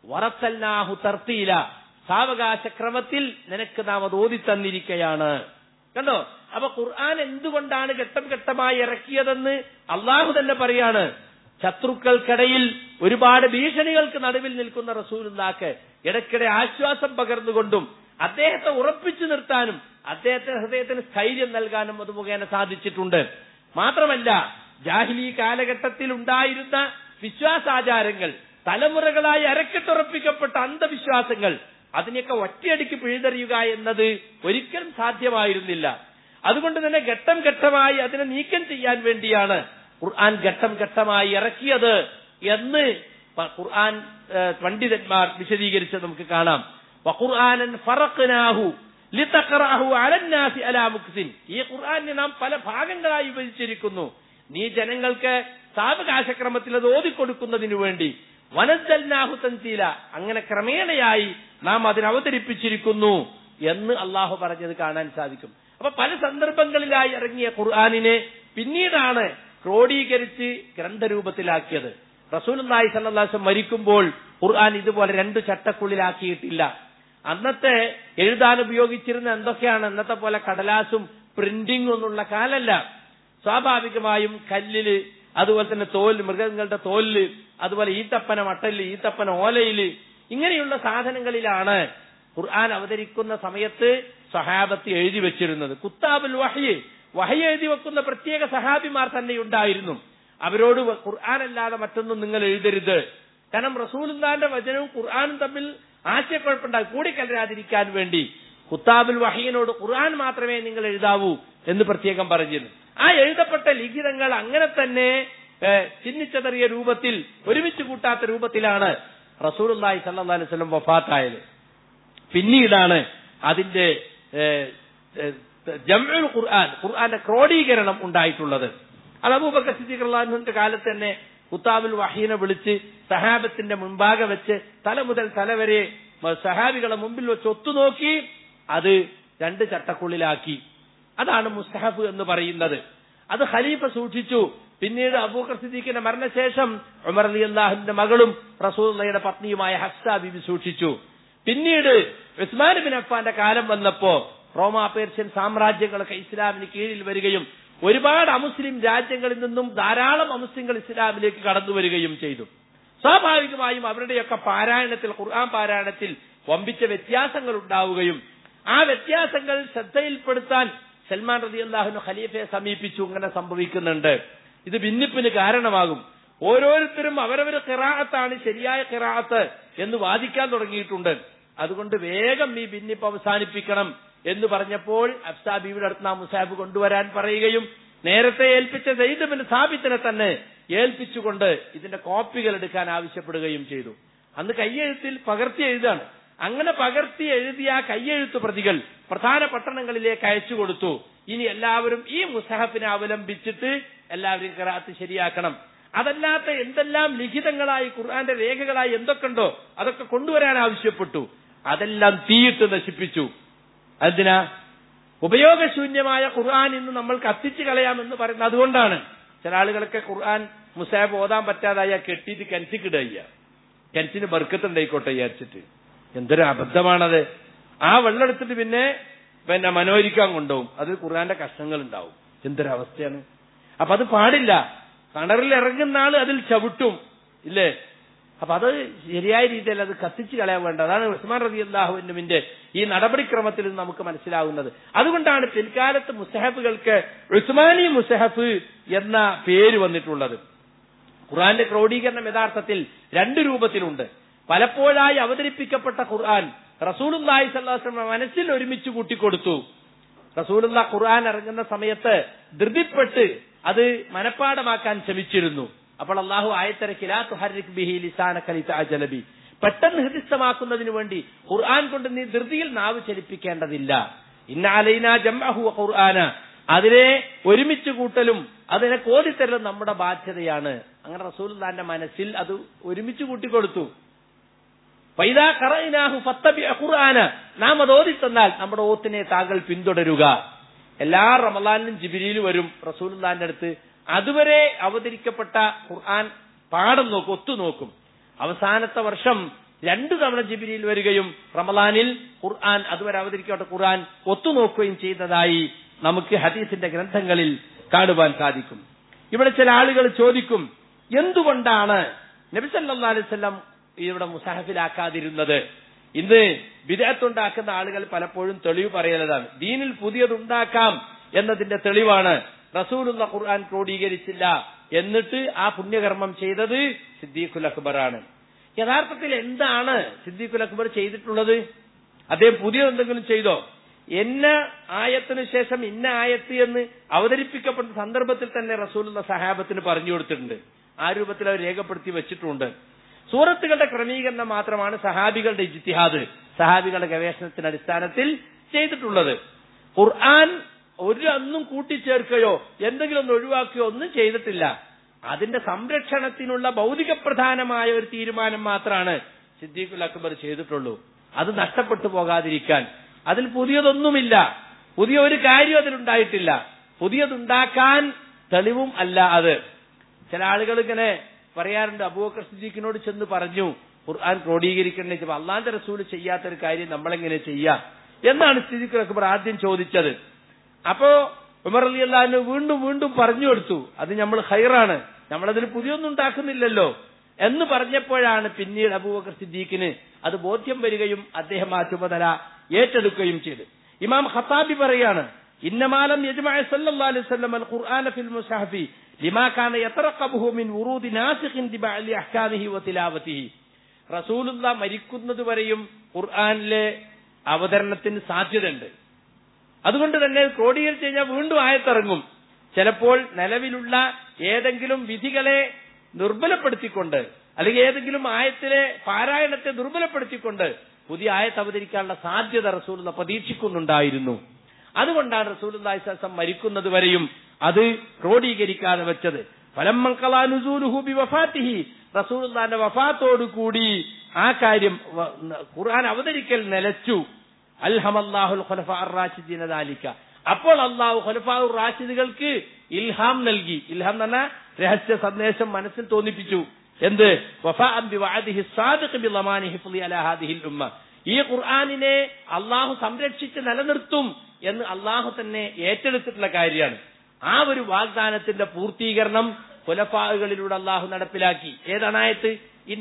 വറത്തൽനാഹു തർത്തീല സാവകാശക്രമത്തിൽ നിനക്ക് നാം അത് ഓതി തന്നിരിക്കയാണ് കണ്ടോ അപ്പൊ ഖുർആൻ എന്തുകൊണ്ടാണ് ഘട്ടം ഘട്ടമായി ഇറക്കിയതെന്ന് അള്ളാഹു തന്നെ പറയാണ് ശത്രുക്കൾക്കിടയിൽ ഒരുപാട് ഭീഷണികൾക്ക് നടുവിൽ നിൽക്കുന്ന റസൂലുള്ളാക്ക് ഇടയ്ക്കിടെ ആശ്വാസം പകർന്നുകൊണ്ടും അദ്ദേഹത്തെ ഉറപ്പിച്ചു നിർത്താനും അദ്ദേഹത്തിന്റെ ഹൃദയത്തിന് സ്ഥൈര്യം നൽകാനും അത് മുഖേന സാധിച്ചിട്ടുണ്ട് മാത്രമല്ല ജാഹിലി കാലഘട്ടത്തിൽ ഉണ്ടായിരുന്ന വിശ്വാസാചാരങ്ങൾ തലമുറകളായി അരക്കെട്ടുറപ്പിക്കപ്പെട്ട അന്ധവിശ്വാസങ്ങൾ അതിനെയൊക്കെ ഒറ്റയടിക്ക് പിഴുതെറിയുക എന്നത് ഒരിക്കലും സാധ്യമായിരുന്നില്ല അതുകൊണ്ട് തന്നെ ഘട്ടം ഘട്ടമായി അതിനെ നീക്കം ചെയ്യാൻ വേണ്ടിയാണ് ഖുർആൻ ഘട്ടം ഘട്ടമായി ഇറക്കിയത് എന്ന് പ- ഖുർആൻ ഏഹ്, പണ്ഡിതന്മാർ വിശദീകരിച്ചത് നമുക്ക് കാണാം വഖുർആനൻ ഫറഖ്നാഹു ലിതഖറഅഹു അലന്നാസി അലാ മുക്സിൻ ഈ ഖുർആനെ നാം പല ഭാഗങ്ങളായി വിഭജിച്ചിരിക്കുന്നു നീ ജനങ്ങൾക്ക് സാവകാശക്രമത്തിൽ അത് ഓതിക്കൊടുക്കുന്നതിനു വേണ്ടി വനജൽനാഹു തൻസീല അങ്ങനെ ക്രമേണയായി നാം അതിനെ അവതരിപ്പിച്ചിരിക്കുന്നു എന്ന് അള്ളാഹു പറഞ്ഞത് കാണാൻ സാധിക്കും അപ്പൊ പല സന്ദർഭങ്ങളിലായി ഇറങ്ങിയ ഖുർആാനിനെ പിന്നീടാണ് ക്രോഡീകരിച്ച് ഗ്രന്ഥരൂപത്തിലാക്കിയത് റസൂലുള്ളാഹി സ്വല്ലല്ലാഹു അലൈഹി വസല്ലം മരിക്കുമ്പോൾ ഖുർആൻ ഇതുപോലെ രണ്ട് ചട്ടക്കുള്ളിലാക്കിയിട്ടില്ല അന്നത്തെ എഴുതാൻ ഉപയോഗിച്ചിരുന്ന എന്തൊക്കെയാണ് അന്നത്തെ പോലെ കടലാസും പ്രിന്റിംഗ് ഒന്നുള്ള കാലല്ല സ്വാഭാവികമായും കല്ലില് അതുപോലെ തന്നെ തോല് മൃഗങ്ങളുടെ തോലില് അതുപോലെ ഈത്തപ്പന മട്ടല് ഈത്തപ്പന ഓലയില് ഇങ്ങനെയുള്ള സാധനങ്ങളിലാണ് ഖുർആൻ അവതരിക്കുന്ന സമയത്ത് സഹാബത്ത് എഴുതി വെച്ചിരുന്നത് കുത്താബുൽ വഹയ് വഹയ് എഴുതി വെക്കുന്ന പ്രത്യേക സഹാബിമാർ തന്നെ ഉണ്ടായിരുന്നു അവരോട് ഖുർആൻ അല്ലാതെ മറ്റൊന്നും നിങ്ങൾ എഴുതരുത് കാരണം റസൂലുള്ളാന്റെ വചനവും ഖുർആനും തമ്മിൽ ആശയക്കുഴപ്പമുണ്ടാകും കൂടിക്കലരാതിരിക്കാൻ വേണ്ടി കുത്താബുൽ വഹീനോട് ഖുർആൻ മാത്രമേ നിങ്ങൾ എഴുതാവൂ എന്ന് പ്രത്യേകം പറഞ്ഞിരുന്നു ആ എഴുതപ്പെട്ട ലിഖിതങ്ങൾ അങ്ങനെ തന്നെ ഏഹ്, ചിഹ്നിച്ചതറിയ രൂപത്തിൽ ഒരുമിച്ച് കൂട്ടാത്ത രൂപത്തിലാണ് റസൂലുള്ളാഹി സല്ലല്ലാഹു അലൈഹി വസല്ലം വഫാത്തായത് പിന്നീടാണ് അതിന്റെ ഏഹ്, ഏഹ്, ജംഉൽ ഖുർആൻ ഖുർആന്റെ ക്രോഡീകരണം ഉണ്ടായിട്ടുള്ളത് അത് അബൂബക്കർ സിദ്ദീഖ് റളിയല്ലാഹുവിന്റെ കാലത്ത് തന്നെ കുത്താബുൽ വഹീനെ വിളിച്ച് സഹാബത്തിന്റെ മുൻപാകെ വെച്ച് തല മുതൽ തല വരെ മ- സഹാബികളെ മുമ്പിൽ വെച്ച് ഒത്തുനോക്കി അത് രണ്ട് ചട്ടക്കുള്ളിലാക്കി അതാണ് മുസ്തഹഫ് എന്ന് പറയുന്നത് അത് ഖലീഫ സൂക്ഷിച്ചു പിന്നീട് അബൂബക്കർ സിദ്ദീഖിന്റെ മരണശേഷം ഉമർ അലി അള്ളാഹുവിന്റെ മകളും റസൂലുള്ളയുടെ പത്നിയുമായ ഹഫ്സ ബിബി സൂക്ഷിച്ചു പിന്നീട് ഉസ്മാൻ ബിൻ അഫ്ഫാന്റെ കാലം വന്നപ്പോ റോമാ പേർഷ്യൻ സാമ്രാജ്യങ്ങളൊക്കെ ഇസ്ലാമിന് കീഴിൽ വരികയും ഒരുപാട് അമുസ്ലിം രാജ്യങ്ങളിൽ നിന്നും ധാരാളം അമുസ്ലിങ്ങൾ ഇസ്ലാമിലേക്ക് കടന്നു വരികയും ചെയ്തു സ്വാഭാവികമായും അവരുടെയൊക്കെ പാരായണത്തിൽ ഖുർആൻ പാരായണത്തിൽ വമ്പിച്ച വ്യത്യാസങ്ങൾ ഉണ്ടാവുകയും ആ വ്യത്യാസങ്ങൾ ശ്രദ്ധയിൽപ്പെടുത്താൻ സൽമാൻ റതി അള്ളാഹുന് ഖലീഫയെ സമീപിച്ചു ഇങ്ങനെ സംഭവിക്കുന്നുണ്ട് ഇത് ഭിന്നിപ്പിന് കാരണമാകും ഓരോരുത്തരും അവരവര് കിറാഅത്താണ് ശരിയായ കിറാഅത്ത് എന്ന് വാദിക്കാൻ തുടങ്ങിയിട്ടുണ്ട് അതുകൊണ്ട് വേഗം ഈ ഭിന്നിപ്പ് അവസാനിപ്പിക്കണം എന്ന് പറഞ്ഞപ്പോൾ അഫ്സാബിയുടെ അടുത്ത് നാം മുസാബ് കൊണ്ടുവരാൻ പറയുകയും നേരത്തെ ഏൽപ്പിച്ച സെയ്ദബിന് സാബിത്തിനെ തന്നെ ഏൽപ്പിച്ചുകൊണ്ട് ഇതിന്റെ കോപ്പികൾ എടുക്കാൻ ആവശ്യപ്പെടുകയും ചെയ്തു അന്ന് കയ്യെഴുത്തിൽ പകർത്തി എഴുതാണ് അങ്ങനെ പകർത്തി എഴുതിയ ആ കയ്യെഴുത്ത് പ്രതികൾ പ്രധാന പട്ടണങ്ങളിലേക്ക് അയച്ചു കൊടുത്തു ഇനി എല്ലാവരും ഈ മുസഹഫിനെ അവലംബിച്ചിട്ട് എല്ലാവരും കിറാത്ത് ശരിയാക്കണം അതല്ലാത്ത എന്തെല്ലാം ലിഖിതങ്ങളായി ഖുർആന്റെ രേഖകളായി എന്തൊക്കെയുണ്ടോ അതൊക്കെ കൊണ്ടുവരാൻ ആവശ്യപ്പെട്ടു അതെല്ലാം തീയിട്ട് നശിപ്പിച്ചു അതിനാ ഉപയോഗശൂന്യമായ ഖുർആൻ ഇന്ന് നമ്മൾ കത്തിച്ചു കളയാമെന്ന് പറയുന്നത് അതുകൊണ്ടാണ് ചില ആളുകളൊക്കെ ഖുർആൻ മുസാബ് ഓതാൻ പറ്റാതായ കെട്ടിയിട്ട് കിണറ്റിക്കിടുക കിണറ്റിന് ബർക്കത്തുണ്ടായിക്കോട്ടെ വിചാരിച്ചിട്ട് എന്തൊരു അബദ്ധമാണത് ആ വെള്ളം എടുത്തിട്ട് പിന്നെ പിന്നെ മനോഹരിക്കാൻ കൊണ്ടുപോകും അത് ഖുർആന്റെ കഷ്ണങ്ങൾ ഉണ്ടാവും എന്തൊരവസ്ഥയാണ് അപ്പൊ അത് പാടില്ല കണറിൽ ഇറങ്ങുന്ന ആള് അതിൽ ചവിട്ടും ഇല്ലേ അപ്പൊ അത് ശരിയായ രീതിയിൽ അത് കത്തിച്ചു കളയാൻ വേണ്ട അതാണ് ഉസ്മാൻ റബി അള്ളാഹുവിന്റെ ഈ നടപടിക്രമത്തിൽ നിന്ന് നമുക്ക് മനസ്സിലാവുന്നത് അതുകൊണ്ടാണ് പിൽക്കാലത്ത് മുസഹഫുകൾക്ക് ഉസ്മാനി മുസഹഫ് എന്ന പേര് വന്നിട്ടുള്ളത് ഖുർആന്റെ ക്രോഡീകരണം യഥാർത്ഥത്തിൽ രണ്ട് രൂപത്തിലുണ്ട് പലപ്പോഴായി അവതരിപ്പിക്കപ്പെട്ട ഖുർആൻ റസൂലുല്ലാഹി സ്വല്ലാസ്ലമ മനസ്സിൽ ഒരുമിച്ച് കൂട്ടിക്കൊടുത്തു റസൂലുള്ള ഖുർആൻ ഇറങ്ങുന്ന സമയത്ത് ധൃതിപ്പെട്ട് അത് മനഃപ്പാടമാക്കാൻ ശ്രമിച്ചിരുന്നു അപ്പോൾ അള്ളാഹു ആയത്തിറക്കിലാ തുഹരിക് ബിഹി ലിസാന കലിത അജലബി പെട്ടെന്ന് ഹൃദിസ്ഥമാക്കുന്നതിന് വേണ്ടി ഖുർആൻ കൊണ്ട് നീ ധൃതിയിൽ നാവ് ചലിപ്പിക്കേണ്ടതില്ല ഇന്ന അലൈന ജംഅഹു ഖുർആന അതിനെ ഒരുമിച്ച് കൂട്ടലും അതിനെ കോതിത്തരലും നമ്മുടെ ബാധ്യതയാണ് അങ്ങനെ റസൂലുള്ളാന്റെ മനസ്സിൽ അത് ഒരുമിച്ച് കൂട്ടിക്കൊടുത്തു ഫൈദാ ഖറഅനാഹു ഫത്തബി ഖുർആന നാം അത് ഓതിത്തന്നാൽ നമ്മുടെ ഓത്തിനെ താങ്കൾ പിന്തുടരുക എല്ലാ റമദാനിലും ജിബിരിയിൽ വരും റസൂലുള്ളാന്റെ അടുത്ത് അതുവരെ അവതരിക്കപ്പെട്ട ഖുർആൻ പാഠം നോക്കും ഒത്തു നോക്കും അവസാനത്തെ വർഷം രണ്ടു തവണ ജിബിരിയിൽ വരികയും റമലാനിൽ ഖുർആൻ അതുവരെ അവതരിക്കപ്പെട്ട ഖുർആൻ ഒത്തുനോക്കുകയും ചെയ്തതായി നമുക്ക് ഹദീസിന്റെ ഗ്രന്ഥങ്ങളിൽ കാണുവാൻ സാധിക്കും ഇവിടെ ചില ആളുകൾ ചോദിക്കും എന്തുകൊണ്ടാണ് നബി സല്ലല്ലാഹു അലൈഹി വസല്ലം ഇവിടെ മുസാഹഫിലാക്കാതിരുന്നത് ഇന്ന് വിദേഹത്തുണ്ടാക്കുന്ന ആളുകൾ പലപ്പോഴും തെളിവ് പറയലതാണ് ദീനിൽ പുതിയതുണ്ടാക്കാം എന്നതിന്റെ തെളിവാണ് റസൂലുള്ള ഖുർആൻ ക്രോഡീകരിച്ചില്ല എന്നിട്ട് ആ പുണ്യകർമ്മം ചെയ്തത് സിദ്ദീഖുൽ അക്ബറാണ് യഥാർത്ഥത്തിൽ എന്താണ് സിദ്ദീഖുൽ അക്ബർ ചെയ്തിട്ടുള്ളത് അദ്ദേഹം പുതിയ എന്തെങ്കിലും ചെയ്തോ എന്ന ആയത്തിന് ശേഷം ഇന്ന ആയത്ത് എന്ന് അവതരിപ്പിക്കപ്പെട്ട സന്ദർഭത്തിൽ തന്നെ റസൂലുള്ള സഹാബത്തിന് പറഞ്ഞു കൊടുത്തിട്ടുണ്ട് ആ രൂപത്തിൽ അവർ രേഖപ്പെടുത്തി വെച്ചിട്ടുണ്ട് സൂറത്തുകളുടെ ക്രമീകരണം മാത്രമാണ് സഹാബികളുടെ ഇജ്തിഹാദ് സഹാബികളുടെ ഗവേഷണത്തിന്റെ അടിസ്ഥാനത്തിൽ ചെയ്തിട്ടുള്ളത് ഖുർആൻ ഒരു ഒന്നും കൂട്ടിച്ചേർക്കുകയോ എന്തെങ്കിലും ഒന്ന് ഒഴിവാക്കുകയോ ഒന്നും ചെയ്തിട്ടില്ല അതിന്റെ സംരക്ഷണത്തിനുള്ള ഭൗതിക പ്രധാനമായ ഒരു തീരുമാനം മാത്രമാണ് സിദ്ദീഖുൽ അക്ബർ ചെയ്തിട്ടുള്ളൂ അത് നഷ്ടപ്പെട്ടു പോകാതിരിക്കാൻ അതിൽ പുതിയതൊന്നുമില്ല പുതിയ ഒരു കാര്യം അതിലുണ്ടായിട്ടില്ല പുതിയതുണ്ടാക്കാൻ തെളിവും അല്ല അത് ചില ആളുകൾ ഇങ്ങനെ പറയാറുണ്ട് അബൂബക്കർ സിദ്ദീഖിനോട് ചെന്ന് പറഞ്ഞു ഖുർആൻ ക്രോഡീകരിക്കണേ അപ്പൊ അള്ളാന്റെ റസൂൽ ചെയ്യാത്തൊരു കാര്യം നമ്മളെങ്ങനെ ചെയ്യാം എന്നാണ് സിദ്ദീഖ് അക്ബർ ആദ്യം ചോദിച്ചത് അപ്പോ ഉമർ അലി അള്ളഹാന് വീണ്ടും വീണ്ടും പറഞ്ഞു കൊടുത്തു അത് നമ്മൾ ഹൈറാണ് നമ്മളതിൽ പുതിയൊന്നും ഉണ്ടാക്കുന്നില്ലല്ലോ എന്ന് പറഞ്ഞപ്പോഴാണ് പിന്നീട് അബൂബക്കർ സിദ്ദീഖിന് അത് ബോധ്യം വരികയും അദ്ദേഹം ആ ചുമതല ഏറ്റെടുക്കുകയും ചെയ്തു ഇമാം ഖത്താബി പറയാണ് ഇന്നമാലം യജ്മഅ സല്ലല്ലാഹു അലൈഹി വസല്ലം അൽ ഖുർആന ഫിൽ മുസ്ഹഫി ലിമാ കാന യതറഖബുഹു മിൻ വുറൂദി നാസിഖിൻ ബിബഅലി അഹ്കാമിഹി വ തിലാവതിഹി റസൂലുള്ള മരിക്കുന്നത് വരെയും ഖുർആനിലെ അവതരണത്തിന് സാധ്യതയുണ്ട് അതുകൊണ്ട് തന്നെ ക്രോഡീകരിച്ച് കഴിഞ്ഞാൽ വീണ്ടും ആയത്തിറങ്ങും ചിലപ്പോൾ നിലവിലുള്ള ഏതെങ്കിലും വിധികളെ ദുർബലപ്പെടുത്തിക്കൊണ്ട് അല്ലെങ്കിൽ ഏതെങ്കിലും ആയത്തിലെ പാരായണത്തെ ദുർബലപ്പെടുത്തിക്കൊണ്ട് പുതിയ ആയത്ത് അവതരിക്കാനുള്ള സാധ്യത റസൂലുള്ള പ്രതീക്ഷിക്കുന്നുണ്ടായിരുന്നു അതുകൊണ്ടാണ് റസൂലുല്ലാഹിസം മരിക്കുന്നത് വരെയും അത് ക്രോഡീകരിക്കാതെ വെച്ചത് ഫലമ്മങ്കലാനുസൂലുഹുബി വഫാത്തിഹി റസൂലുല്ലാന്റെ വഫാത്തോടു കൂടി ആ കാര്യം ഖുർആൻ അവതരിക്കൽ നിലച്ചു അൽഹമല്ലാഹുൽ ഖുലഫ റാഷിദീന ദാലിക അപ്പോൾ അള്ളാഹു ഖുലഫാഉ റാഷിദുകൾക്ക് ഇൽഹാം നൽകി ഇൽഹാം എന്ന് പറഞ്ഞാൽ രഹസ്യ സന്ദേശം മനസ്സിൽ തോന്നിപ്പിച്ചു എന്ത് വഫാഅൻ ബിവഅദിഹി സാദിഖ് ബിളമാനി ഹിഫ്ളി അലാ ഹാദിഹിൽ ഉമ്മ ഈ ഖുർആനിനെ അള്ളാഹു സംരക്ഷിച്ച് നിലനിർത്തും എന്ന് അള്ളാഹു തന്നെ ഏറ്റെടുത്തിട്ടുള്ള കാര്യമാണ് ആ ഒരു വാഗ്ദാനത്തിന്റെ പൂർത്തീകരണം ഖുലഫാകളിലൂടെ അള്ളാഹു നടപ്പിലാക്കി ഏതാണായത്ത്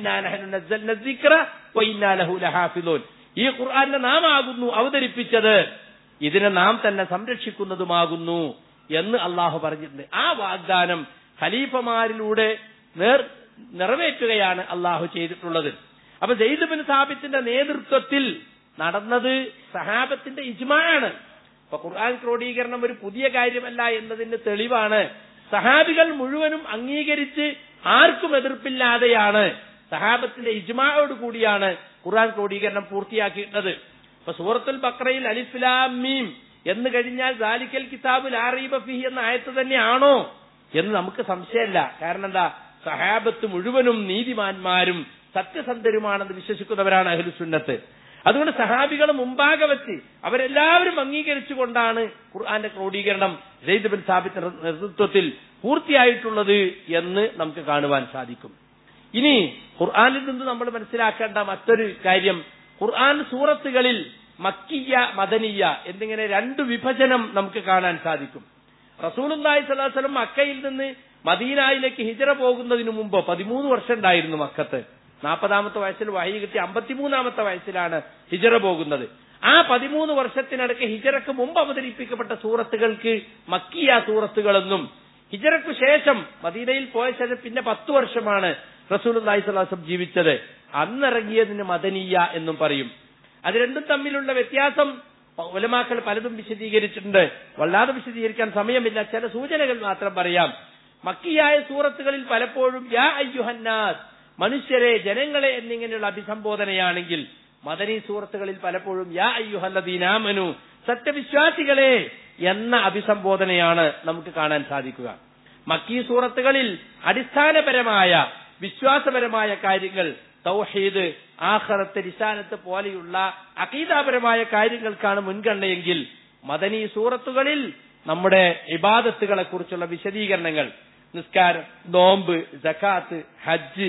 ഇന്നാലഹുലഹാഫിലോൻ ഈ ഖുർആാനെ നാം ആകുന്നു അവതരിപ്പിച്ചത് ഇതിനെ നാം തന്നെ സംരക്ഷിക്കുന്നതുമാകുന്നു എന്ന് അള്ളാഹു പറഞ്ഞിട്ടുണ്ട് ആ വാഗ്ദാനം ഖലീഫമാരിലൂടെ നേർ നിറവേറ്റുകയാണ് അള്ളാഹു ചെയ്തിട്ടുള്ളത് അപ്പൊ ജയ്ദ് ബിൻ സാബിത്തിന്റെ നേതൃത്വത്തിൽ നടന്നത് സഹാബത്തിന്റെ ഇജ്മായാണ് അപ്പൊ ഖുർആൻ ക്രോഡീകരണം ഒരു പുതിയ കാര്യമല്ല എന്നതിന്റെ തെളിവാണ് സഹാബികൾ മുഴുവനും അംഗീകരിച്ച് ആർക്കും എതിർപ്പില്ലാതെയാണ് സഹാബത്തിന്റെ ഇജ്മായോട് കൂടിയാണ് ഖുർആൻ ക്രോഡീകരണം പൂർത്തിയാക്കിയിട്ടുള്ളത് ഇപ്പൊ സൂറത്തുൽ ബക്രയിൽ അലിഫ്ലാം മീം എന്ന് കഴിഞ്ഞാൽ ദാലിക്കൽ കിതാബ് ലാറീബ ഫിഹി എന്ന ആയത്ത് തന്നെയാണോ എന്ന് നമുക്ക് സംശയമല്ല കാരണം എന്താ സഹാബത്ത് മുഴുവനും നീതിമാന്മാരും സത്യസന്ധരുമാണെന്ന് വിശ്വസിക്കുന്നവരാണ് അഹ്ലുസുന്നത്ത് അതുകൊണ്ട് സഹാബികൾ മുമ്പാകെ വെച്ച് അവരെല്ലാവരും അംഗീകരിച്ചുകൊണ്ടാണ് ഖുർആന്റെ ക്രോഡീകരണം ജയ്ദ് ബിൻ സാബിത്തിന്റെ നേതൃത്വത്തിൽ പൂർത്തിയായിട്ടുള്ളത് എന്ന് നമുക്ക് കാണുവാൻ സാധിക്കും ഇനി ഖുർആനിൽ നിന്ന് നമ്മൾ മനസ്സിലാക്കേണ്ട മറ്റൊരു കാര്യം ഖുർആൻ സൂറത്തുകളിൽ മക്കിയ മദനിയ എന്നിങ്ങനെ രണ്ട് വിഭജനം നമുക്ക് കാണാൻ സാധിക്കും റസൂലുല്ലാഹി സ്വലാഹു വസ്ലം മക്കയിൽ നിന്ന് മദീനായിലേക്ക് ഹിജറ പോകുന്നതിന് മുമ്പ് പതിമൂന്ന് വർഷം ഉണ്ടായിരുന്നു മക്കത്ത് നാൽപ്പതാമത്തെ വയസ്സിൽ വഹി കിട്ടി അമ്പത്തിമൂന്നാമത്തെ വയസ്സിലാണ് ഹിജറ പോകുന്നത് ആ പതിമൂന്ന് വർഷത്തിനടക്ക് ഹിജറക്ക് മുമ്പ് അവതരിപ്പിക്കപ്പെട്ട സൂറത്തുകൾക്ക് മക്കിയ സൂറത്തുകളെന്നും ഹിജറക്കു ശേഷം മദീനയിൽ പോയ ശേഷം പിന്നെ പത്തു വർഷമാണ് റസൂൽ അള്ളാഹിസ്ലാസം ജീവിച്ചത് അന്നിറങ്ങിയതിന് മദനീയ എന്നും പറയും അത് രണ്ടും തമ്മിലുള്ള വ്യത്യാസം ഉലമാക്കൾ പലതും വിശദീകരിച്ചിട്ടുണ്ട് വല്ലാതെ വിശദീകരിക്കാൻ സമയമില്ല ചില സൂചനകൾ മാത്രം പറയാം മക്കിയായ സൂറത്തുകളിൽ പലപ്പോഴും യാ അയ്യുഹന്നാസ് മനുഷ്യരെ ജനങ്ങളെ എന്നിങ്ങനെയുള്ള അഭിസംബോധനയാണെങ്കിൽ മദനി സൂറത്തുകളിൽ പലപ്പോഴും യാ അയ്യുഹല്ലദീനാമനു സത്യവിശ്വാസികളെ എന്ന അഭിസംബോധനയാണ് നമുക്ക് കാണാൻ സാധിക്കുക മക്കീ സൂറത്തുകളിൽ അടിസ്ഥാനപരമായ വിശ്വാസപരമായ കാര്യങ്ങൾ തൗഹീദ് ആഖറത്ത് രിസാനത്ത് പോലെയുള്ള അഖീദാപരമായ കാര്യങ്ങൾക്കാണ് മുൻഗണനയെങ്കിൽ മദനി സൂറത്തുകളിൽ നമ്മുടെ ഇബാദത്തുകളെ കുറിച്ചുള്ള വിശദീകരണങ്ങൾ നിസ്കാരം നോമ്പ് ജക്കാത്ത് ഹജ്ജ്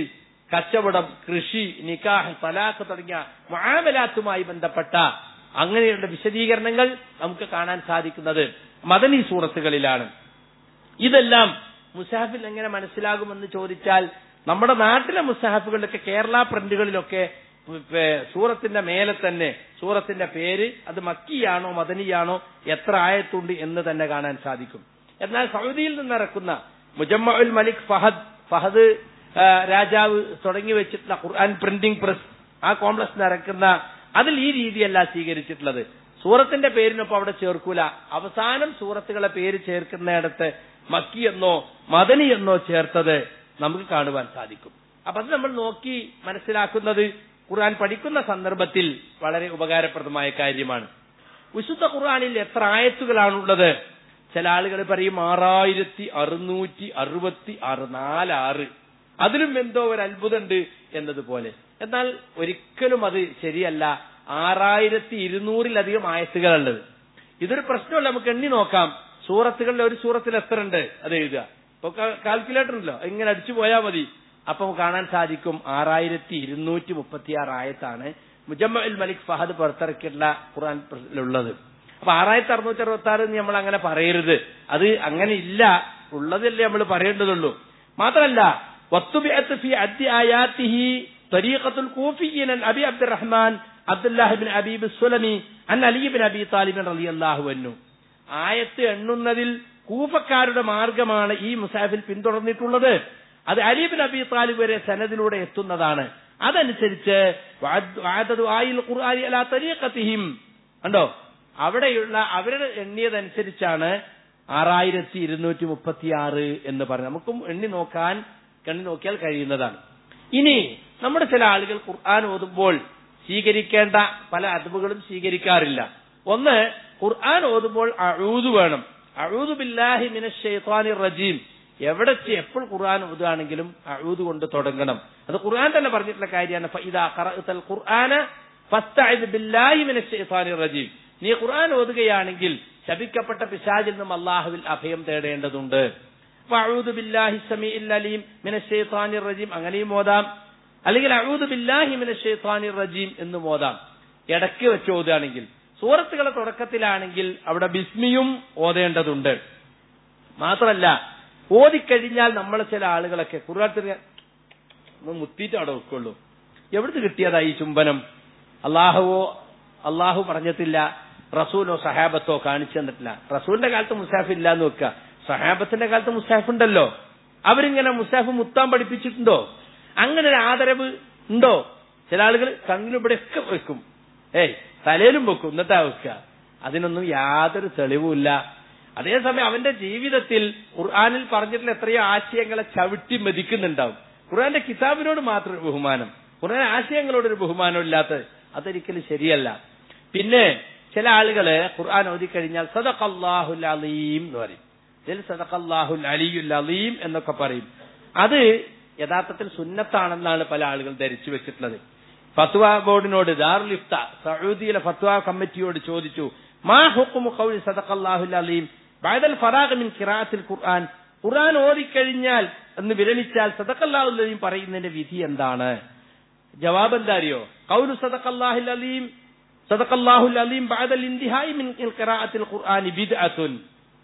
കച്ചവടം കൃഷി നിക്കാഹ് തലാഖ് തുടങ്ങിയ മുആമലാത്തുമായി ബന്ധപ്പെട്ട അങ്ങനെയുള്ള വിശദീകരണങ്ങൾ നമുക്ക് കാണാൻ സാധിക്കുന്നത് മദനി സൂറത്തുകളിലാണ് ഇതെല്ലാം മുസാഫിൽ എങ്ങനെ മനസ്സിലാകുമെന്ന് ചോദിച്ചാൽ നമ്മുടെ നാട്ടിലെ മുസാഫുകളിലൊക്കെ കേരള പ്രിന്റുകളിലൊക്കെ പേ- സൂറത്തിന്റെ മേലെ തന്നെ സൂറത്തിന്റെ പേര് അത് മക്കിയാണോ മദനിയാണോ എത്ര ആയത്തുണ്ട് എന്ന് തന്നെ കാണാൻ സാധിക്കും എന്നാൽ സൗദിയിൽ നിന്നിറക്കുന്ന മുജമ്മഉൽ മലിക് ഫഹദ് ഫഹദ് ആ, രാജാവ് തുടങ്ങി വെച്ചിട്ടുള്ള ഖുർആൻ പ്രിന്റിംഗ് പ്രസ് ആ കോംപ്ലക്സ് നിറക്കുന്ന അതിൽ ഈ രീതിയല്ല സ്വീകരിച്ചിട്ടുള്ളത് സൂറത്തിന്റെ പേരിനൊപ്പം അവിടെ ചേർക്കൂല അവസാനം സൂറത്തുകളെ പേര് ചേർക്കുന്നിടത്ത് മക്കി എന്നോ മദനി എന്നോ ചേർത്തത് നമുക്ക് കാണുവാൻ സാധിക്കും അപ്പൊ അത് നമ്മൾ നോക്കി മനസ്സിലാക്കുന്നത് ഖുർആൻ പഠിക്കുന്ന സന്ദർഭത്തിൽ വളരെ ഉപകാരപ്രദമായ കാര്യമാണ് വിശുദ്ധ ഖുർആനിൽ എത്ര ആയത്തുകളാണുള്ളത് ചില ആളുകൾ പറയും ആറായിരത്തി അറുന്നൂറ്റി അറുപത്തി ആറ് നാലാറ് അതിലും എന്തോ ഒരു അത്ഭുതമുണ്ട് എന്നതുപോലെ എന്നാൽ ഒരിക്കലും അത് ശരിയല്ല ആറായിരത്തി ഇരുന്നൂറിലധികം ആയത്തുകളുള്ളത് ഇതൊരു പ്രശ്നമല്ല നമുക്ക് എണ്ണി നോക്കാം സൂറത്തുകളിൽ ഒരു സൂറത്തിൽ എത്ര ഉണ്ട് അത് എഴുതുക ഇപ്പൊ കാൽക്കുലേറ്റർ ഉണ്ടല്ലോ ഇങ്ങനെ അടിച്ചു പോയാൽ മതി അപ്പൊ കാണാൻ സാധിക്കും ആറായിരത്തി ഇരുന്നൂറ്റി മുപ്പത്തിയാറ് ആയത്താണ് മുജമ്മ ഉൽ മലിക് ഫഹദ് പുറത്തിറക്കിയിട്ടുള്ള ഖുർആാനിലുള്ളത് അപ്പൊ ആറായിരത്തി അറുന്നൂറ്റി അറുപത്തി ആറ് നമ്മൾ അങ്ങനെ പറയരുത് അത് അങ്ങനെ ഇല്ല ഉള്ളതല്ലേ നമ്മൾ പറയേണ്ടതുള്ളൂ മാത്രമല്ല വസ്തുബിഅത്ത് ഫി അദ്യ ആയാത്തിഹി ത്വരീഖത്തുൽ കൂഫിയ്യൻ അൻ അബി അബ്ദുറഹ്മാൻ അബ്ദുല്ലാഹി ബിൻ അബീബ് സുലമി അൻ അലി ബിൻ അബി താലിബിൻ റളിയല്ലാഹു അൻഹു ആയത്ത് എണ്ണുന്നതിൽ കൂഫക്കാരുടെ മാർഗമാണ് ഈ മുസാഫിൽ പിന്തുടർന്നിട്ടുള്ളത് അത് അലീബിൻ അബി താലിബ് വരെ സനദിലൂടെ എത്തുന്നതാണ് അതനുസരിച്ച് വഅദ്- വഅദദു ആയിൽ ഖുർആനി അലാ തരീഖത്തിഹിം കണ്ടോ അവിടെയുള്ള അവരുടെ എണ്ണിയതനുസരിച്ചാണ് ആറായിരത്തി ഇരുന്നൂറ്റി മുപ്പത്തിയാറ് എന്ന് പറഞ്ഞു നമുക്കും എണ്ണി നോക്കാൻ കണ്ണി നോക്കിയാൽ കഴിയുന്നതാണ് ഇനി നമ്മുടെ ചില ആളുകൾ ഖുർആൻ ഓതുമ്പോൾ സ്വീകരിക്കേണ്ട പല അദബുകളും സ്വീകരിക്കാറില്ല ഒന്ന് ഖുർആൻ ഓതുമ്പോൾ അഴൂദ് വേണം അഴൂദ് ബില്ലാഹി മിനശ് ശൈത്വാനിർ റജീം എവിടെ ചെ- എപ്പോൾ ഖുർആൻ ഓതുകയാണെങ്കിലും അഴൂദ് കൊണ്ട് തുടങ്ങണം അത് ഖുർആൻ തന്നെ പറഞ്ഞിട്ടുള്ള കാര്യമാണ് ഫഇദാ ഖറഅതൽ ഖുർആന ഫസ്തഇദ് ബില്ലാഹി മിനശ് ശൈത്വാനിർ റജീം നീ ഖുർആൻ ഓതുകയാണെങ്കിൽ ശപിക്കപ്പെട്ട പിശാചിൽ നിന്നും അള്ളാഹുവിൽ അഭയം തേടേണ്ടതുണ്ട് അഊദു ബില്ലാഹി സമീഇൽ അലീം മിനശ് ശൈത്വാനിർ റജീം അങ്ങനെയും ഓതാം അല്ലെങ്കിൽ അഊദു ബില്ലാഹി മിനശ് ശൈത്വാനിർ റജീം എന്നും ഓതാം ഇടയ്ക്ക് വെച്ച് ഓതുകയാണെങ്കിൽ സൂറത്തുകളെ തുടക്കത്തിലാണെങ്കിൽ അവിടെ ബിസ്മിയും ഓതേണ്ടതുണ്ട് മാത്രമല്ല ഓതിക്കഴിഞ്ഞാൽ നമ്മളെ ചില ആളുകളൊക്കെ ഖുർആൻ മുത്തിയിട്ട് അവിടെ വെക്കുള്ളൂ എവിടുന്ന് കിട്ടിയതാ ഈ ചുംബനം അള്ളാഹുവോ അള്ളാഹു പറഞ്ഞിട്ടില്ല റസൂലോ സഹാബത്തോ കാണിച്ചു തന്നിട്ടില്ല റസൂലിന്റെ കാലത്ത് മുസാഫ് ഇല്ല എന്ന് വെക്കുക സഹാബത്തിന്റെ കാലത്ത് മുസാഫ് ഉണ്ടല്ലോ അവരിങ്ങനെ മുസാഫ് മുത്താൻ പഠിപ്പിച്ചിട്ടുണ്ടോ അങ്ങനെ ഒരു ആദരവ് ഉണ്ടോ ചില ആളുകൾ കണ്ണിലിവിടെയൊക്കെ വെക്കും ഏയ് തലയിലും വെക്കും എന്നിട്ടാ വെക്കുക അതിനൊന്നും യാതൊരു തെളിവുമില്ല അതേസമയം അവന്റെ ജീവിതത്തിൽ ഖുർആാനിൽ പറഞ്ഞിട്ടുള്ള എത്രയോ ആശയങ്ങളെ ചവിട്ടി മെതിക്കുന്നുണ്ടാവും ഖുർആന്റെ കിതാബിനോട് മാത്രം ഒരു ബഹുമാനം ഖുർആൻ ആശയങ്ങളോടൊരു ബഹുമാനം ഇല്ലാത്തത് അതൊരിക്കലും ശരിയല്ല പിന്നെ ചില ആളുകള് ഖുർആൻ ഓതിക്കഴിഞ്ഞാൽ സദഖല്ലാഹുൽ അലീം എന്ന് പറയും ഇതിൽ സദഖല്ലാഹുൽ അലിയുൽ അലീം എന്നൊക്കെ പറയും അത് യഥാർത്ഥത്തിൽ സുന്നത്താണെന്നാണ് പല ആളുകൾ ധരിച്ചു വെച്ചിട്ടുള്ളത് ഫത്വ ബോർഡിനോട് ദാറുൽ ഇഫ്ത സൗദിയിലെ ഫത്വ കമ്മിറ്റിയോട് ചോദിച്ചു മാ ഹുക്കുമു ഖൗലി സദഖല്ലാഹുൽ അലീം ബഅദൽ ഫറാഖ് മിൻ ഖിറാഅത്തിൽ ഖുർആൻ ഖുർആൻ ഓതിക്കഴിഞ്ഞാൽ എന്ന് വിരമിച്ചാൽ സദഖല്ലാഹുൽ അലീം പറയുന്നതിന്റെ വിധി എന്താണ് ജവാബ് എന്താ അറിയോ ഖൗലു സദഖല്ലാഹുൽ അലീം സദഖല്ലാഹുൽ അലീം ബഅദൽ ഇന്തിഹായി മിൻ ഖിറാഅത്തിൽ ഖുർആൻ ബിദ്അത്തുൻ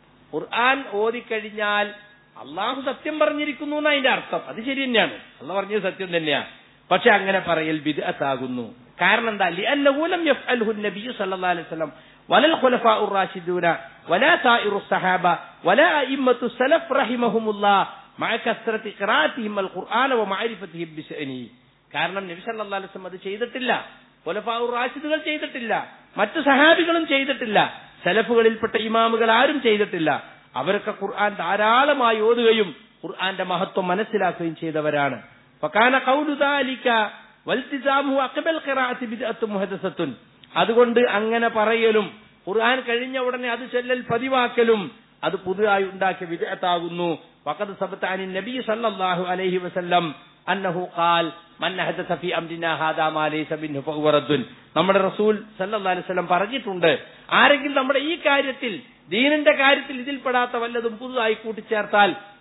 ഖുർആൻ ഓതിക്കഴിഞ്ഞാൽ അള്ളാഹു സത്യം പറഞ്ഞിരിക്കുന്നു എന്ന് അതിന്റെ അർത്ഥം അത് ശരി തന്നെയാണ് അള്ള പറഞ്ഞത് സത്യം തന്നെയാണ് പക്ഷെ അങ്ങനെ പറയൽ ബിദ്അത്താകുന്നു കാരണം എന്താ ലിഅന്നഹു ലം യഫ്അൽഹു നബി സല്ലല്ലാഹു അലൈഹി വസല്ലം വലൽ ഖുലഫാഉ റാഷിദൂന വലാ സായിറു സഹാബ വലാ അയിമ്മത്തു സലഫ് റഹിമഹുമുല്ലാ മഅ കസ്റത്തി ഖിറാഅത്തിഹിം അൽ ഖുർആന വ മഅരിഫത്തിഹിം ബിശഅനി കാരണം നബി സല്ലല്ലാഹു അലൈഹി വസല്ലം അത് ചെയ്തിട്ടില്ല ഖുലഫാഉ റാഷിദുകൾ ചെയ്തിട്ടില്ല മറ്റു സഹാബികളും ചെയ്തിട്ടില്ല സലഫുകളിൽപ്പെട്ട ഇമാമുകൾ ആരും ചെയ്തിട്ടില്ല അവരൊക്കെ ഖുർആൻ ധാരാളമായി ഓതുകയും ഖുർആന്റെ മഹത്വം മനസ്സിലാക്കുകയും ചെയ്തവരാണ് ഫകാന ഖൗലു ദാലിക വൽതിസാമുഹു അഖബൽ ഖിറാഅത്തി ബിദ്അത്തു മുഹദസത്തുൻ അതുകൊണ്ട് അങ്ങനെ പറയലും ഖുർആൻ കഴിഞ്ഞ ഉടനെ അത് ചൊല്ലൽ പതിവാക്കലും അത് പുതുതായി ഉണ്ടാക്കിയ വിദഅത്താകുന്നു വഖദ് സബത അനി നബി സല്ലല്ലാഹു അലൈഹി വസല്ലം അന്നഹു ഖാൽ മൻ അഹദസ ഫീ അംരിനാ ഹാദാ മാ ലൈസ മിൻഹു ഫഹുവ റദ്ദുൻ നമ്മുടെ റസൂൽ സല്ലല്ലാഹു അലൈഹി വസല്ലം പറഞ്ഞിട്ടുണ്ട് ആരെങ്കിലും നമ്മുടെ ഈ കാര്യത്തിൽ ദീനിന്റെ കാര്യത്തിൽ ഇതിൽപ്പെടാത്ത വല്ലതും പുതുതായി കൂട്ടിച്ചേർത്താൽ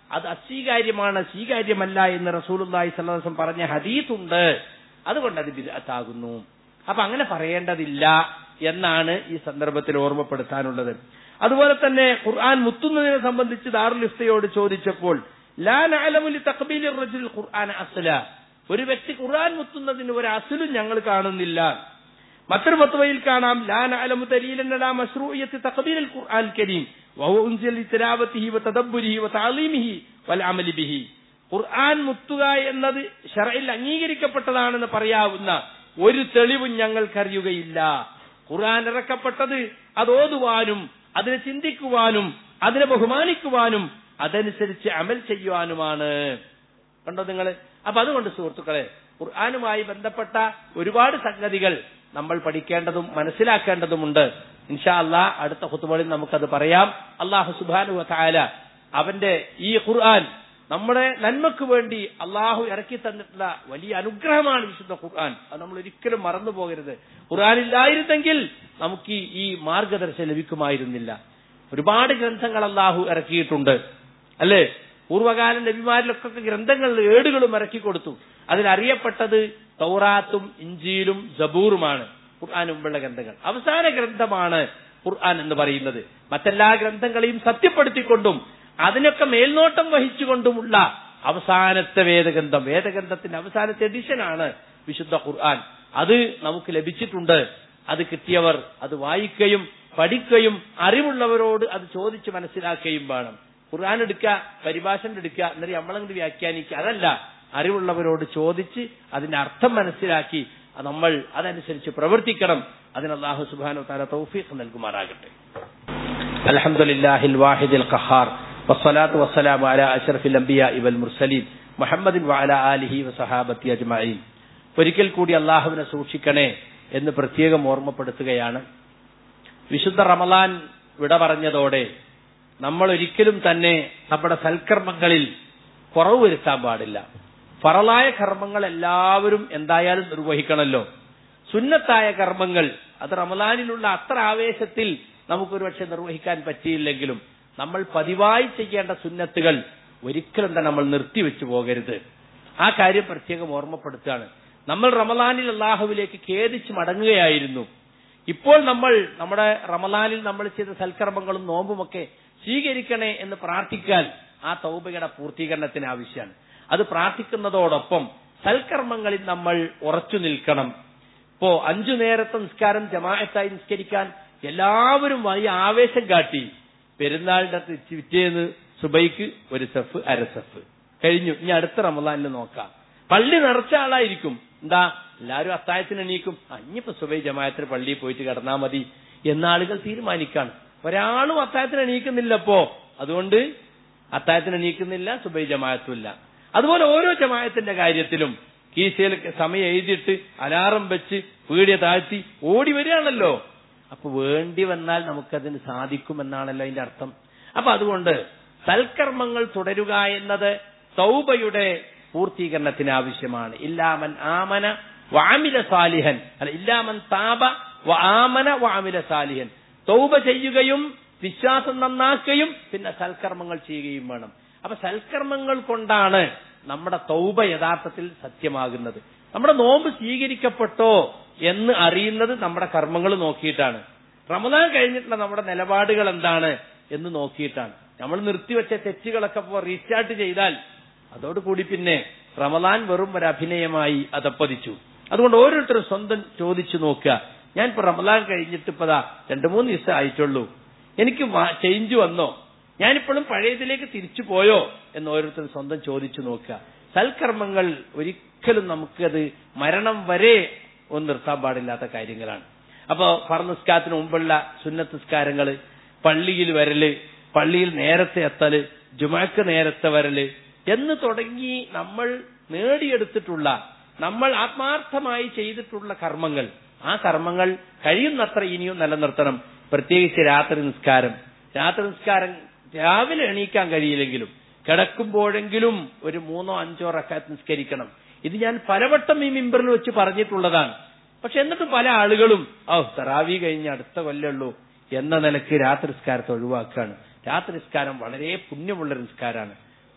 അത് അസ്വീകാര്യമാണ് സ്വീകാര്യമല്ല എന്ന് റസൂലുള്ളാഹി സ്വല്ലല്ലാഹു അലൈഹി വസല്ലം പറഞ്ഞ ഹദീസുണ്ട് അതുകൊണ്ട് അത് ബിദ്അത്താകുന്നു അപ്പൊ അങ്ങനെ പറയേണ്ടതില്ല എന്നാണ് ഈ സന്ദർഭത്തിൽ ഓർമ്മപ്പെടുത്താനുള്ളത് അതുപോലെ തന്നെ ഖുർആൻ മുത്തുന്നതിനെ സംബന്ധിച്ച് ദാറുൽ ഇഫ്തയോട് ചോദിച്ചപ്പോൾ ലാ നഅലമു ലി തഖ്ബീലിർ റജുൽ ഖുർആൻ അസ്ല ഒരു വ്യക്തി ഖുർആൻ മുത്തുന്നതിന് ഒരു അസ്ലും ഞങ്ങൾ കാണുന്നില്ല മറ്റൊരു ഫത്വയിൽ കാണാം ലാ നഅലമു ദലീലൻ അലാ മശ്റൂഇയത്തി തഖ്ബീലിൽ ഖുർആൻ കരീം വഹുവ ഉൻസില ലിതിലാവത്തിഹി വതദബ്ബുരിഹി വതഅലീമിഹി വൽ അമലി ബിഹി ഖുർആൻ മുത്തുക എന്നത് ഷറയിൽ അംഗീകരിക്കപ്പെട്ടതാണെന്ന് പറയാവുന്ന ഒരു തെളിവും ഞങ്ങൾക്കറിയുകയില്ല ഖുർആൻ ഇറക്കപ്പെട്ടത് അത് ഓതുവാനും അതിനെ ചിന്തിക്കുവാനും അതിനെ ബഹുമാനിക്കുവാനും അതനുസരിച്ച് അമൽ ചെയ്യുവാനുമാണ് കണ്ടോ നിങ്ങൾ അപ്പൊ അതുകൊണ്ട് സുഹൃത്തുക്കളെ ഖുർആാനുമായി ബന്ധപ്പെട്ട ഒരുപാട് സംഗതികൾ നമ്മൾ പഠിക്കേണ്ടതും മനസ്സിലാക്കേണ്ടതുമുണ്ട് ഇൻഷാ അല്ലാ അടുത്ത ഹുത്തുബളിൽ നമുക്കത് പറയാം അള്ളാഹു സുബാനു താല അവന്റെ ഈ ഖുർആൻ നമ്മുടെ നന്മക്ക് വേണ്ടി അള്ളാഹു ഇറക്കി തന്നിട്ടുള്ള വലിയ അനുഗ്രഹമാണ് വിശുദ്ധ ഖുർആൻ അത് നമ്മൾ ഒരിക്കലും മറന്നു പോകരുത് ഖുർആൻ ഇല്ലായിരുന്നെങ്കിൽ നമുക്ക് ഈ- ഈ മാർഗദർശനം ലഭിക്കുമായിരുന്നില്ല ഒരുപാട് ഗ്രന്ഥങ്ങൾ അള്ളാഹു ഇറക്കിയിട്ടുണ്ട് അല്ലേ പൂർവ്വകാല നബിമാരിലൊക്കെ ഗ്രന്ഥങ്ങൾ ഏടുകളും ഇറക്കി കൊടുത്തു അതിലറിയപ്പെട്ടത് തൗറാത്തും ഇഞ്ചിയിലും ജബൂറുമാണ് ഖുർആൻ മുമ്പുള്ള ഗ്രന്ഥങ്ങൾ അവസാന ഗ്രന്ഥമാണ് ഖുർആൻ എന്ന് പറയുന്നത് മറ്റെല്ലാ ഗ്രന്ഥങ്ങളെയും സത്യപ്പെടുത്തിക്കൊണ്ടും അതിനൊക്കെ മേൽനോട്ടം വഹിച്ചുകൊണ്ടുമുള്ള അവസാനത്തെ വേദഗ്രന്ഥം വേദഗ്രന്ഥത്തിന്റെ അവസാനത്തെ എഡിഷനാണ് വിശുദ്ധ ഖുർആൻ അത് നമുക്ക് ലഭിച്ചിട്ടുണ്ട് അത് കിട്ടിയവർ അത് വായിക്കുകയും പഠിക്കുകയും അറിവുള്ളവരോട് അത് ചോദിച്ച് മനസ്സിലാക്കുകയും വേണം ഖുർആൻ എടുക്കുക പരിഭാഷ എടുക്കുക എന്നിട്ട് നമ്മളങ്ങോട്ട് വ്യാഖ്യാനിക്കുക അതല്ല അറിവുള്ളവരോട് ചോദിച്ച് അതിന്റെ അർത്ഥം മനസ്സിലാക്കി അത് നമ്മൾ അതനുസരിച്ച് പ്രവർത്തിക്കണം അതിന് അള്ളാഹു സുബാനു താല തൗഫീഖ് നൽകുമാറാകട്ടെ അൽഹംദുലില്ലാഹിൽ വാഹിദിൽ ഖഹാർ വസ്സലാത്തു വസ്സലാമു അലാ അഷ്റഫിൽ അംബിയാഇ വൽ മുർസലീൻ മുഹമ്മദിൻ വഅല ആലിഹി വസഹാബത്തി അജ്മഈൻ ഒരിക്കൽ കൂടി അള്ളാഹുവിനെ സൂക്ഷിക്കണേ എന്ന് പ്രത്യേകം ഓർമ്മപ്പെടുത്തുകയാണ് വിശുദ്ധ റമലാൻ വിട പറഞ്ഞതോടെ നമ്മൾ ഒരിക്കലും തന്നെ നമ്മുടെ സൽക്കർമ്മങ്ങളിൽ കുറവ് വരുത്താൻ പാടില്ല ഫറലായ കർമ്മങ്ങൾ എല്ലാവരും എന്തായാലും നിർവഹിക്കണമല്ലോ സുന്നത്തായ കർമ്മങ്ങൾ അത് റമലാനിലുള്ള അത്ര ആവേശത്തിൽ നമുക്കൊരു പക്ഷെ നിർവഹിക്കാൻ പറ്റിയില്ലെങ്കിലും നമ്മൾ പതിവായി ചെയ്യേണ്ട സുന്നത്തുകൾ ഒരിക്കലും തന്നെ നമ്മൾ നിർത്തിവെച്ചു പോകരുത് ആ കാര്യം പ്രത്യേകം ഓർമ്മപ്പെടുത്തുകയാണ് നമ്മൾ റമലാനിൽ അള്ളാഹുവിലേക്ക് ഖേദിച്ച് മടങ്ങുകയായിരുന്നു ഇപ്പോൾ നമ്മൾ നമ്മുടെ റമലാനിൽ നമ്മൾ ചെയ്ത സൽക്കർമ്മങ്ങളും നോമ്പുമൊക്കെ സ്വീകരിക്കണേ എന്ന് പ്രാർത്ഥിക്കാൻ ആ തൗബയുടെ പൂർത്തീകരണത്തിന് ആവശ്യമാണ് അത് പ്രാർത്ഥിക്കുന്നതോടൊപ്പം സൽക്കർമ്മങ്ങളിൽ നമ്മൾ ഉറച്ചു നിൽക്കണം ഇപ്പോ അഞ്ചു നേരത്തെ നിസ്കാരം ജമാഅത്തായി നിസ്കരിക്കാൻ എല്ലാവരും വലിയ ആവേശം കാട്ടി പെരുന്നാളിന്റെ പിറ്റേന്ന് സുബൈക്ക് ഒരു സെഫ് അര സെഫ് കഴിഞ്ഞു ഇനി അടുത്ത റമദാനിൽ നോക്കാം പള്ളി നിറച്ച ആളായിരിക്കും എന്താ എല്ലാവരും അത്തായത്തിന് എണീക്കും അഞ്ഞിപ്പോ സുബൈ ജമാഅത്തിന് പള്ളിയിൽ പോയിട്ട് കിടന്നാ മതി എന്നാളുകൾ തീരുമാനിക്കാണ് ഒരാളും അത്തായത്തിന് എണീക്കുന്നില്ലപ്പോ അതുകൊണ്ട് അത്തായത്തിന് എണീക്കുന്നില്ല സുബൈ ജമാഅത്തുമില്ല അതുപോലെ ഓരോ ജമാഅത്തിന്റെ കാര്യത്തിലും കീശയിൽ സമയം എഴുതിയിട്ട് അലാറം വെച്ച് പീടിയ താഴ്ത്തി ഓടി വരികയാണല്ലോ അപ്പൊ വേണ്ടി വന്നാൽ നമുക്കതിന് സാധിക്കുമെന്നാണല്ലോ അതിന്റെ അർത്ഥം അപ്പൊ അതുകൊണ്ട് സൽക്കർമ്മങ്ങൾ തുടരുക എന്നത് തൗബയുടെ പൂർത്തീകരണത്തിന് ആവശ്യമാണ് ഇല്ലാമൻ ആമന വാമില സാലിഹൻ അല്ല ഇല്ലാമൻ താപ ആമന വാമില സാലിഹൻ തൗബ ചെയ്യുകയും വിശ്വാസം നന്നാക്കുകയും പിന്നെ സൽക്കർമ്മങ്ങൾ ചെയ്യുകയും വേണം അപ്പൊ സൽക്കർമ്മങ്ങൾ കൊണ്ടാണ് നമ്മുടെ തൗബ യഥാർത്ഥത്തിൽ സത്യമാകുന്നത് നമ്മുടെ നോമ്പ് സ്വീകരിക്കപ്പെട്ടോ എന്ന് അറിയുന്നത് നമ്മുടെ കർമ്മങ്ങൾ നോക്കിയിട്ടാണ് റമദാൻ കഴിഞ്ഞിട്ടുള്ള നമ്മുടെ നിലപാടുകൾ എന്താണ് എന്ന് നോക്കിയിട്ടാണ് നമ്മൾ നിർത്തിവെച്ച തെറ്റുകളൊക്കെ ഇപ്പോൾ റീസ്റ്റാർട്ട് ചെയ്താൽ അതോടുകൂടി പിന്നെ റമദാൻ വെറും ഒരു അഭിനയമായി അതപ്പതിച്ചു അതുകൊണ്ട് ഓരോരുത്തരും സ്വന്തം ചോദിച്ചു നോക്കുക ഞാൻ ഇപ്പൊ റമദാൻ കഴിഞ്ഞിട്ട് ഇപ്പതാ രണ്ടു മൂന്ന് ദിവസം ആയിട്ടുള്ളൂ എനിക്ക് ചേഞ്ച് വന്നോ ഞാനിപ്പോഴും പഴയതിലേക്ക് തിരിച്ചു പോയോ എന്ന് ഓരോരുത്തരും സ്വന്തം ചോദിച്ചു നോക്കുക സൽക്കർമ്മങ്ങൾ ഒരിക്കലും നമുക്കത് മരണം വരെ ഒന്നും നിർത്താൻ പാടില്ലാത്ത കാര്യങ്ങളാണ് അപ്പോ ഫർനിസ്കാരത്തിന് മുമ്പുള്ള സുന്നത്തിസ്കാരങ്ങള് പള്ളിയിൽ വരല് പള്ളിയിൽ നേരത്തെ എത്തല് ജുമാക്ക് നേരത്തെ വരല് എന്ന് തുടങ്ങി നമ്മൾ നേടിയെടുത്തിട്ടുള്ള നമ്മൾ ആത്മാർത്ഥമായി ചെയ്തിട്ടുള്ള കർമ്മങ്ങൾ ആ കർമ്മങ്ങൾ കഴിയുന്നത്ര ഇനിയും നിലനിർത്തണം പ്രത്യേകിച്ച് രാത്രി നിസ്കാരം രാത്രി നിസ്കാരം രാവിലെ എണീക്കാൻ കഴിയില്ലെങ്കിലും കിടക്കുമ്പോഴെങ്കിലും ഒരു മൂന്നോ അഞ്ചോ റക്കാത്ത് നിസ്കരിക്കണം ഇത് ഞാൻ പലവട്ടം ഈ മിമ്പറിൽ വെച്ച് പറഞ്ഞിട്ടുള്ളതാണ് പക്ഷെ എന്നിട്ട് പല ആളുകളും ഓ തറാവി കഴിഞ്ഞ് അടുത്ത കൊല്ലുള്ളൂ എന്ന നിലക്ക് രാത്രി നിസ്കാരത്തെ ഒഴിവാക്കുകയാണ് രാത്രി നിസ്കാരം വളരെ പുണ്യമുള്ള നിസ്കാരമാണ്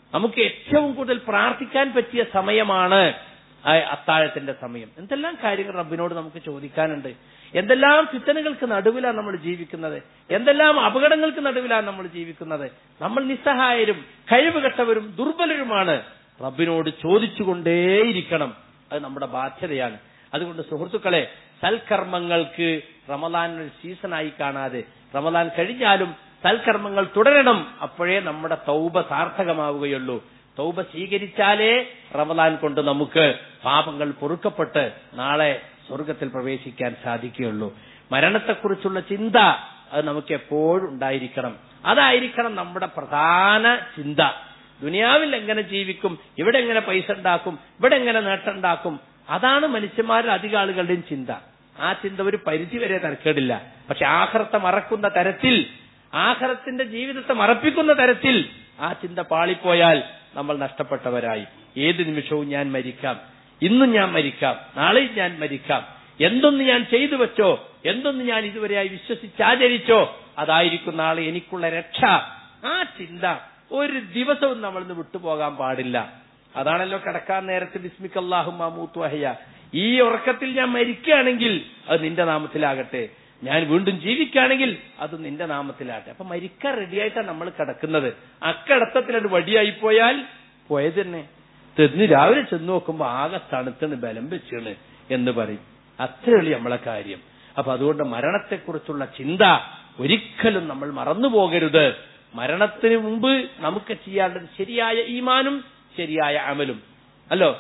നമുക്ക് ഏറ്റവും കൂടുതൽ പ്രാർത്ഥിക്കാൻ പറ്റിയ സമയമാണ് ആ അത്താഴത്തിന്റെ സമയം എന്തെല്ലാം കാര്യങ്ങൾ റബ്ബിനോട് നമുക്ക് ചോദിക്കാനുണ്ട് എന്തെല്ലാം ഫിത്തനുകൾക്ക് നടുവിലാണ് നമ്മൾ ജീവിക്കുന്നത് എന്തെല്ലാം അപകടങ്ങൾക്ക് നടുവിലാണ് നമ്മൾ ജീവിക്കുന്നത് നമ്മൾ നിസ്സഹായരും കഴിവുകെട്ടവരും ദുർബലരുമാണ് റബ്ബിനോട് ചോദിച്ചുകൊണ്ടേയിരിക്കണം അത് നമ്മുടെ ബാധ്യതയാണ് അതുകൊണ്ട് സുഹൃത്തുക്കളെ സൽക്കർമ്മങ്ങൾക്ക് റമദാൻ ഒരു സീസണായി കാണാതെ റമദാൻ കഴിഞ്ഞാലും സൽക്കർമ്മങ്ങൾ തുടരണം അപ്പോഴേ നമ്മുടെ തൗബ സാർത്ഥകമാവുകയുള്ളൂ തൗബ സ്വീകരിച്ചാലേ റമദാൻ കൊണ്ട് നമുക്ക് പാപങ്ങൾ പൊറുക്കപ്പെട്ട് നാളെ സ്വർഗത്തിൽ പ്രവേശിക്കാൻ സാധിക്കുകയുള്ളൂ മരണത്തെക്കുറിച്ചുള്ള ചിന്ത അത് നമുക്ക് എപ്പോഴും ഉണ്ടായിരിക്കണം അതായിരിക്കണം നമ്മുടെ പ്രധാന ചിന്ത ദുനിയാവിൽ എങ്ങനെ ജീവിക്കും ഇവിടെ എങ്ങനെ പൈസ ഉണ്ടാക്കും ഇവിടെ എങ്ങനെ നേട്ടമുണ്ടാക്കും അതാണ് മനുഷ്യന്മാരിൽ അധിക ആളുകളുടെയും ചിന്ത ആ ചിന്ത ഒരു പരിധി വരെ തരക്കേടില്ല പക്ഷെ ആഹ്റത്തെ മറക്കുന്ന തരത്തിൽ ആഹ്റത്തിന്റെ ജീവിതത്തെ മറപ്പിക്കുന്ന തരത്തിൽ ആ ചിന്ത പാളിപ്പോയാൽ നമ്മൾ നഷ്ടപ്പെട്ടവരായി ഏത് നിമിഷവും ഞാൻ മരിക്കാം ഇന്നും ഞാൻ മരിക്കാം നാളെയും ഞാൻ മരിക്കാം എന്തൊന്ന് ഞാൻ ചെയ്തു വെച്ചോ എന്തൊന്ന് ഞാൻ ഇതുവരെയായി വിശ്വസിച്ചാചരിച്ചോ അതായിരിക്കും നാളെ എനിക്കുള്ള രക്ഷ ആ ചിന്ത ഒരു ദിവസവും നമ്മൾ ഇന്ന് വിട്ടുപോകാൻ പാടില്ല അതാണല്ലോ കിടക്കാൻ നേരത്ത് ബിസ്മിക്കല്ലാഹു മാമൂത്തു അഹയ ഈ ഉറക്കത്തിൽ ഞാൻ മരിക്കുകയാണെങ്കിൽ അത് നിന്റെ നാമത്തിലാകട്ടെ ഞാൻ വീണ്ടും ജീവിക്കുകയാണെങ്കിൽ അത് നിന്റെ നാമത്തിലാകട്ടെ അപ്പൊ മരിക്കാൻ റെഡിയായിട്ടാണ് നമ്മൾ കിടക്കുന്നത് അക്കടത്തത്തിൽ അത് വടിയായി പോയാൽ പോയത് തന്നെ തെന്ന് രാവിലെ ചെന്ന് നോക്കുമ്പോ ആകെ തണുത്തണ് ബലം വെച്ചാണ് എന്ന് പറയും അത്രയുള്ളൂ നമ്മളെ കാര്യം അപ്പൊ അതുകൊണ്ട് മരണത്തെക്കുറിച്ചുള്ള ചിന്ത ഒരിക്കലും നമ്മൾ മറന്നു പോകരുത് മരണത്തിന് മുമ്പ് നമുക്ക് ചെയ്യേണ്ടത് ശരിയായ ഈമാനും ശരിയായ അമലും അല്ലോ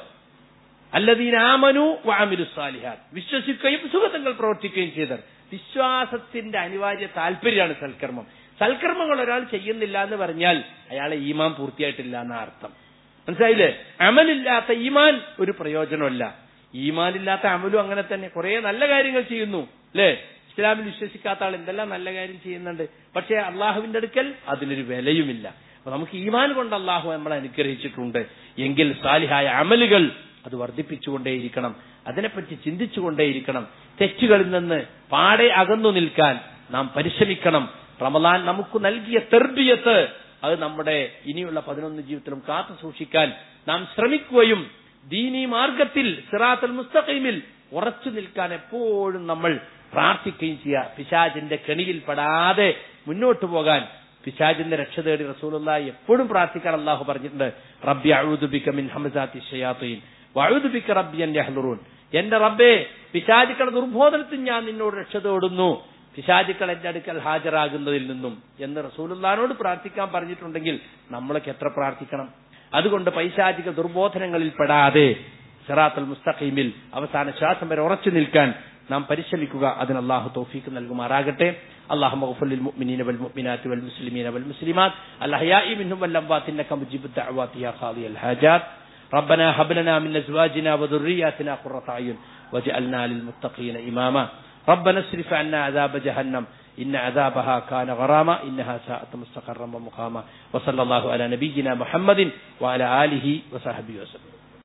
അല്ലദീനാമനു വാമിലു സാലിഹാൻ വിശ്വസിക്കുകയും സുഖതങ്ങൾ പ്രവർത്തിക്കുകയും ചെയ്തത് വിശ്വാസത്തിന്റെ അനിവാര്യ താല്പര്യമാണ് സൽക്കർമ്മം സൽക്കർമ്മങ്ങൾ ഒരാൾ ചെയ്യുന്നില്ല എന്ന് പറഞ്ഞാൽ അയാളെ ഈമാൻ പൂർത്തിയായിട്ടില്ല എന്ന അർത്ഥം മനസ്സിലായില്ലേ അമലില്ലാത്ത ഈമാൻ ഒരു പ്രയോജനമല്ല ഈമാനില്ലാത്ത അമലും അങ്ങനെ തന്നെ കുറെ നല്ല കാര്യങ്ങൾ ചെയ്യുന്നു അല്ലേ ഇസ്ലാമിൽ വിശ്വസിക്കാത്ത ആൾ എന്തെല്ലാം നല്ല കാര്യം ചെയ്യുന്നുണ്ട് പക്ഷേ അള്ളാഹുവിന്റെ അടുക്കൽ അതിനൊരു വിലയുമില്ല അപ്പൊ നമുക്ക് ഈമാൻ കൊണ്ട് അള്ളാഹു നമ്മളെ അനുഗ്രഹിച്ചിട്ടുണ്ട് എങ്കിൽ സാലിഹായ അമലുകൾ അത് വർദ്ധിപ്പിച്ചുകൊണ്ടേയിരിക്കണം അതിനെപ്പറ്റി ചിന്തിച്ചുകൊണ്ടേയിരിക്കണം തെറ്റുകളിൽ നിന്ന് പാടെ അകന്നു നിൽക്കാൻ നാം പരിശ്രമിക്കണം റമലാൻ നമുക്ക് നൽകിയ തെർബിയത്ത് അത് നമ്മുടെ ഇനിയുള്ള പതിനൊന്ന് ജീവിതത്തിലും കാത്തു സൂക്ഷിക്കാൻ നാം ശ്രമിക്കുകയും ദീനി മാർഗത്തിൽ സിറാത്തുൽ മുസ്തഖീമിൽ ഉറച്ചു നിൽക്കാൻ എപ്പോഴും നമ്മൾ പ്രാർത്ഥിക്കുകയും ചെയ്യുക പിശാജിന്റെ കെണിയിൽ പെടാതെ മുന്നോട്ട് പോകാൻ പിശാജിന്റെ രക്ഷ തേടി റസൂലുള്ള എപ്പോഴും പ്രാർത്ഥിക്കാൻ അള്ളാഹു പറഞ്ഞിട്ടുണ്ട് റബ്ബി അഴുദുബിക്ക മിൻ ഹമസാത്തി ഷയാത്തീൻ വഴുദുബിക്ക റബ്ബി എന്റെ ഹലുറൂൻ എന്റെ റബ്ബേ പിശാചുക്കളുടെ ദുർബോധനത്തിൽ ഞാൻ നിന്നോട് രക്ഷ തേടുന്നു പിശാചുക്കൾ എന്റെ അടുക്കൽ ഹാജരാകുന്നതിൽ നിന്നും എന്ന് റസൂലുള്ളാനോട് പ്രാർത്ഥിക്കാൻ പറഞ്ഞിട്ടുണ്ടെങ്കിൽ നമ്മളൊക്കെ എത്ര പ്രാർത്ഥിക്കണം അതുകൊണ്ട് പൈശാചിക ദുർബോധനങ്ങളിൽ പെടാതെ സിറാത്തുൽ മുസ്തഖീമിൽ അവസാന ശ്വാസം വരെ ഉറച്ചു നിൽക്കാൻ നാം പരിശ്രമിക്കുക അതിന് അള്ളാഹു തൗഫീക്ക് നൽകുമാറാകട്ടെ اللهم اغفر للمؤمنين والمؤمنات والمسلمين والمسلمات الأحياء منهم والأموات إنك مجيب الدعوات يا قاضي الحاجات ربنا هب لنا من أزواجنا وذرياتنا قرة أعين واجعلنا للمتقين إماما ربنا اصرف عنا عذاب جهنم إن عذابها كان غراما إنها ساءت مستقرا ومقاما وصلى الله على نبينا محمد وعلى آله وصحبه وسلم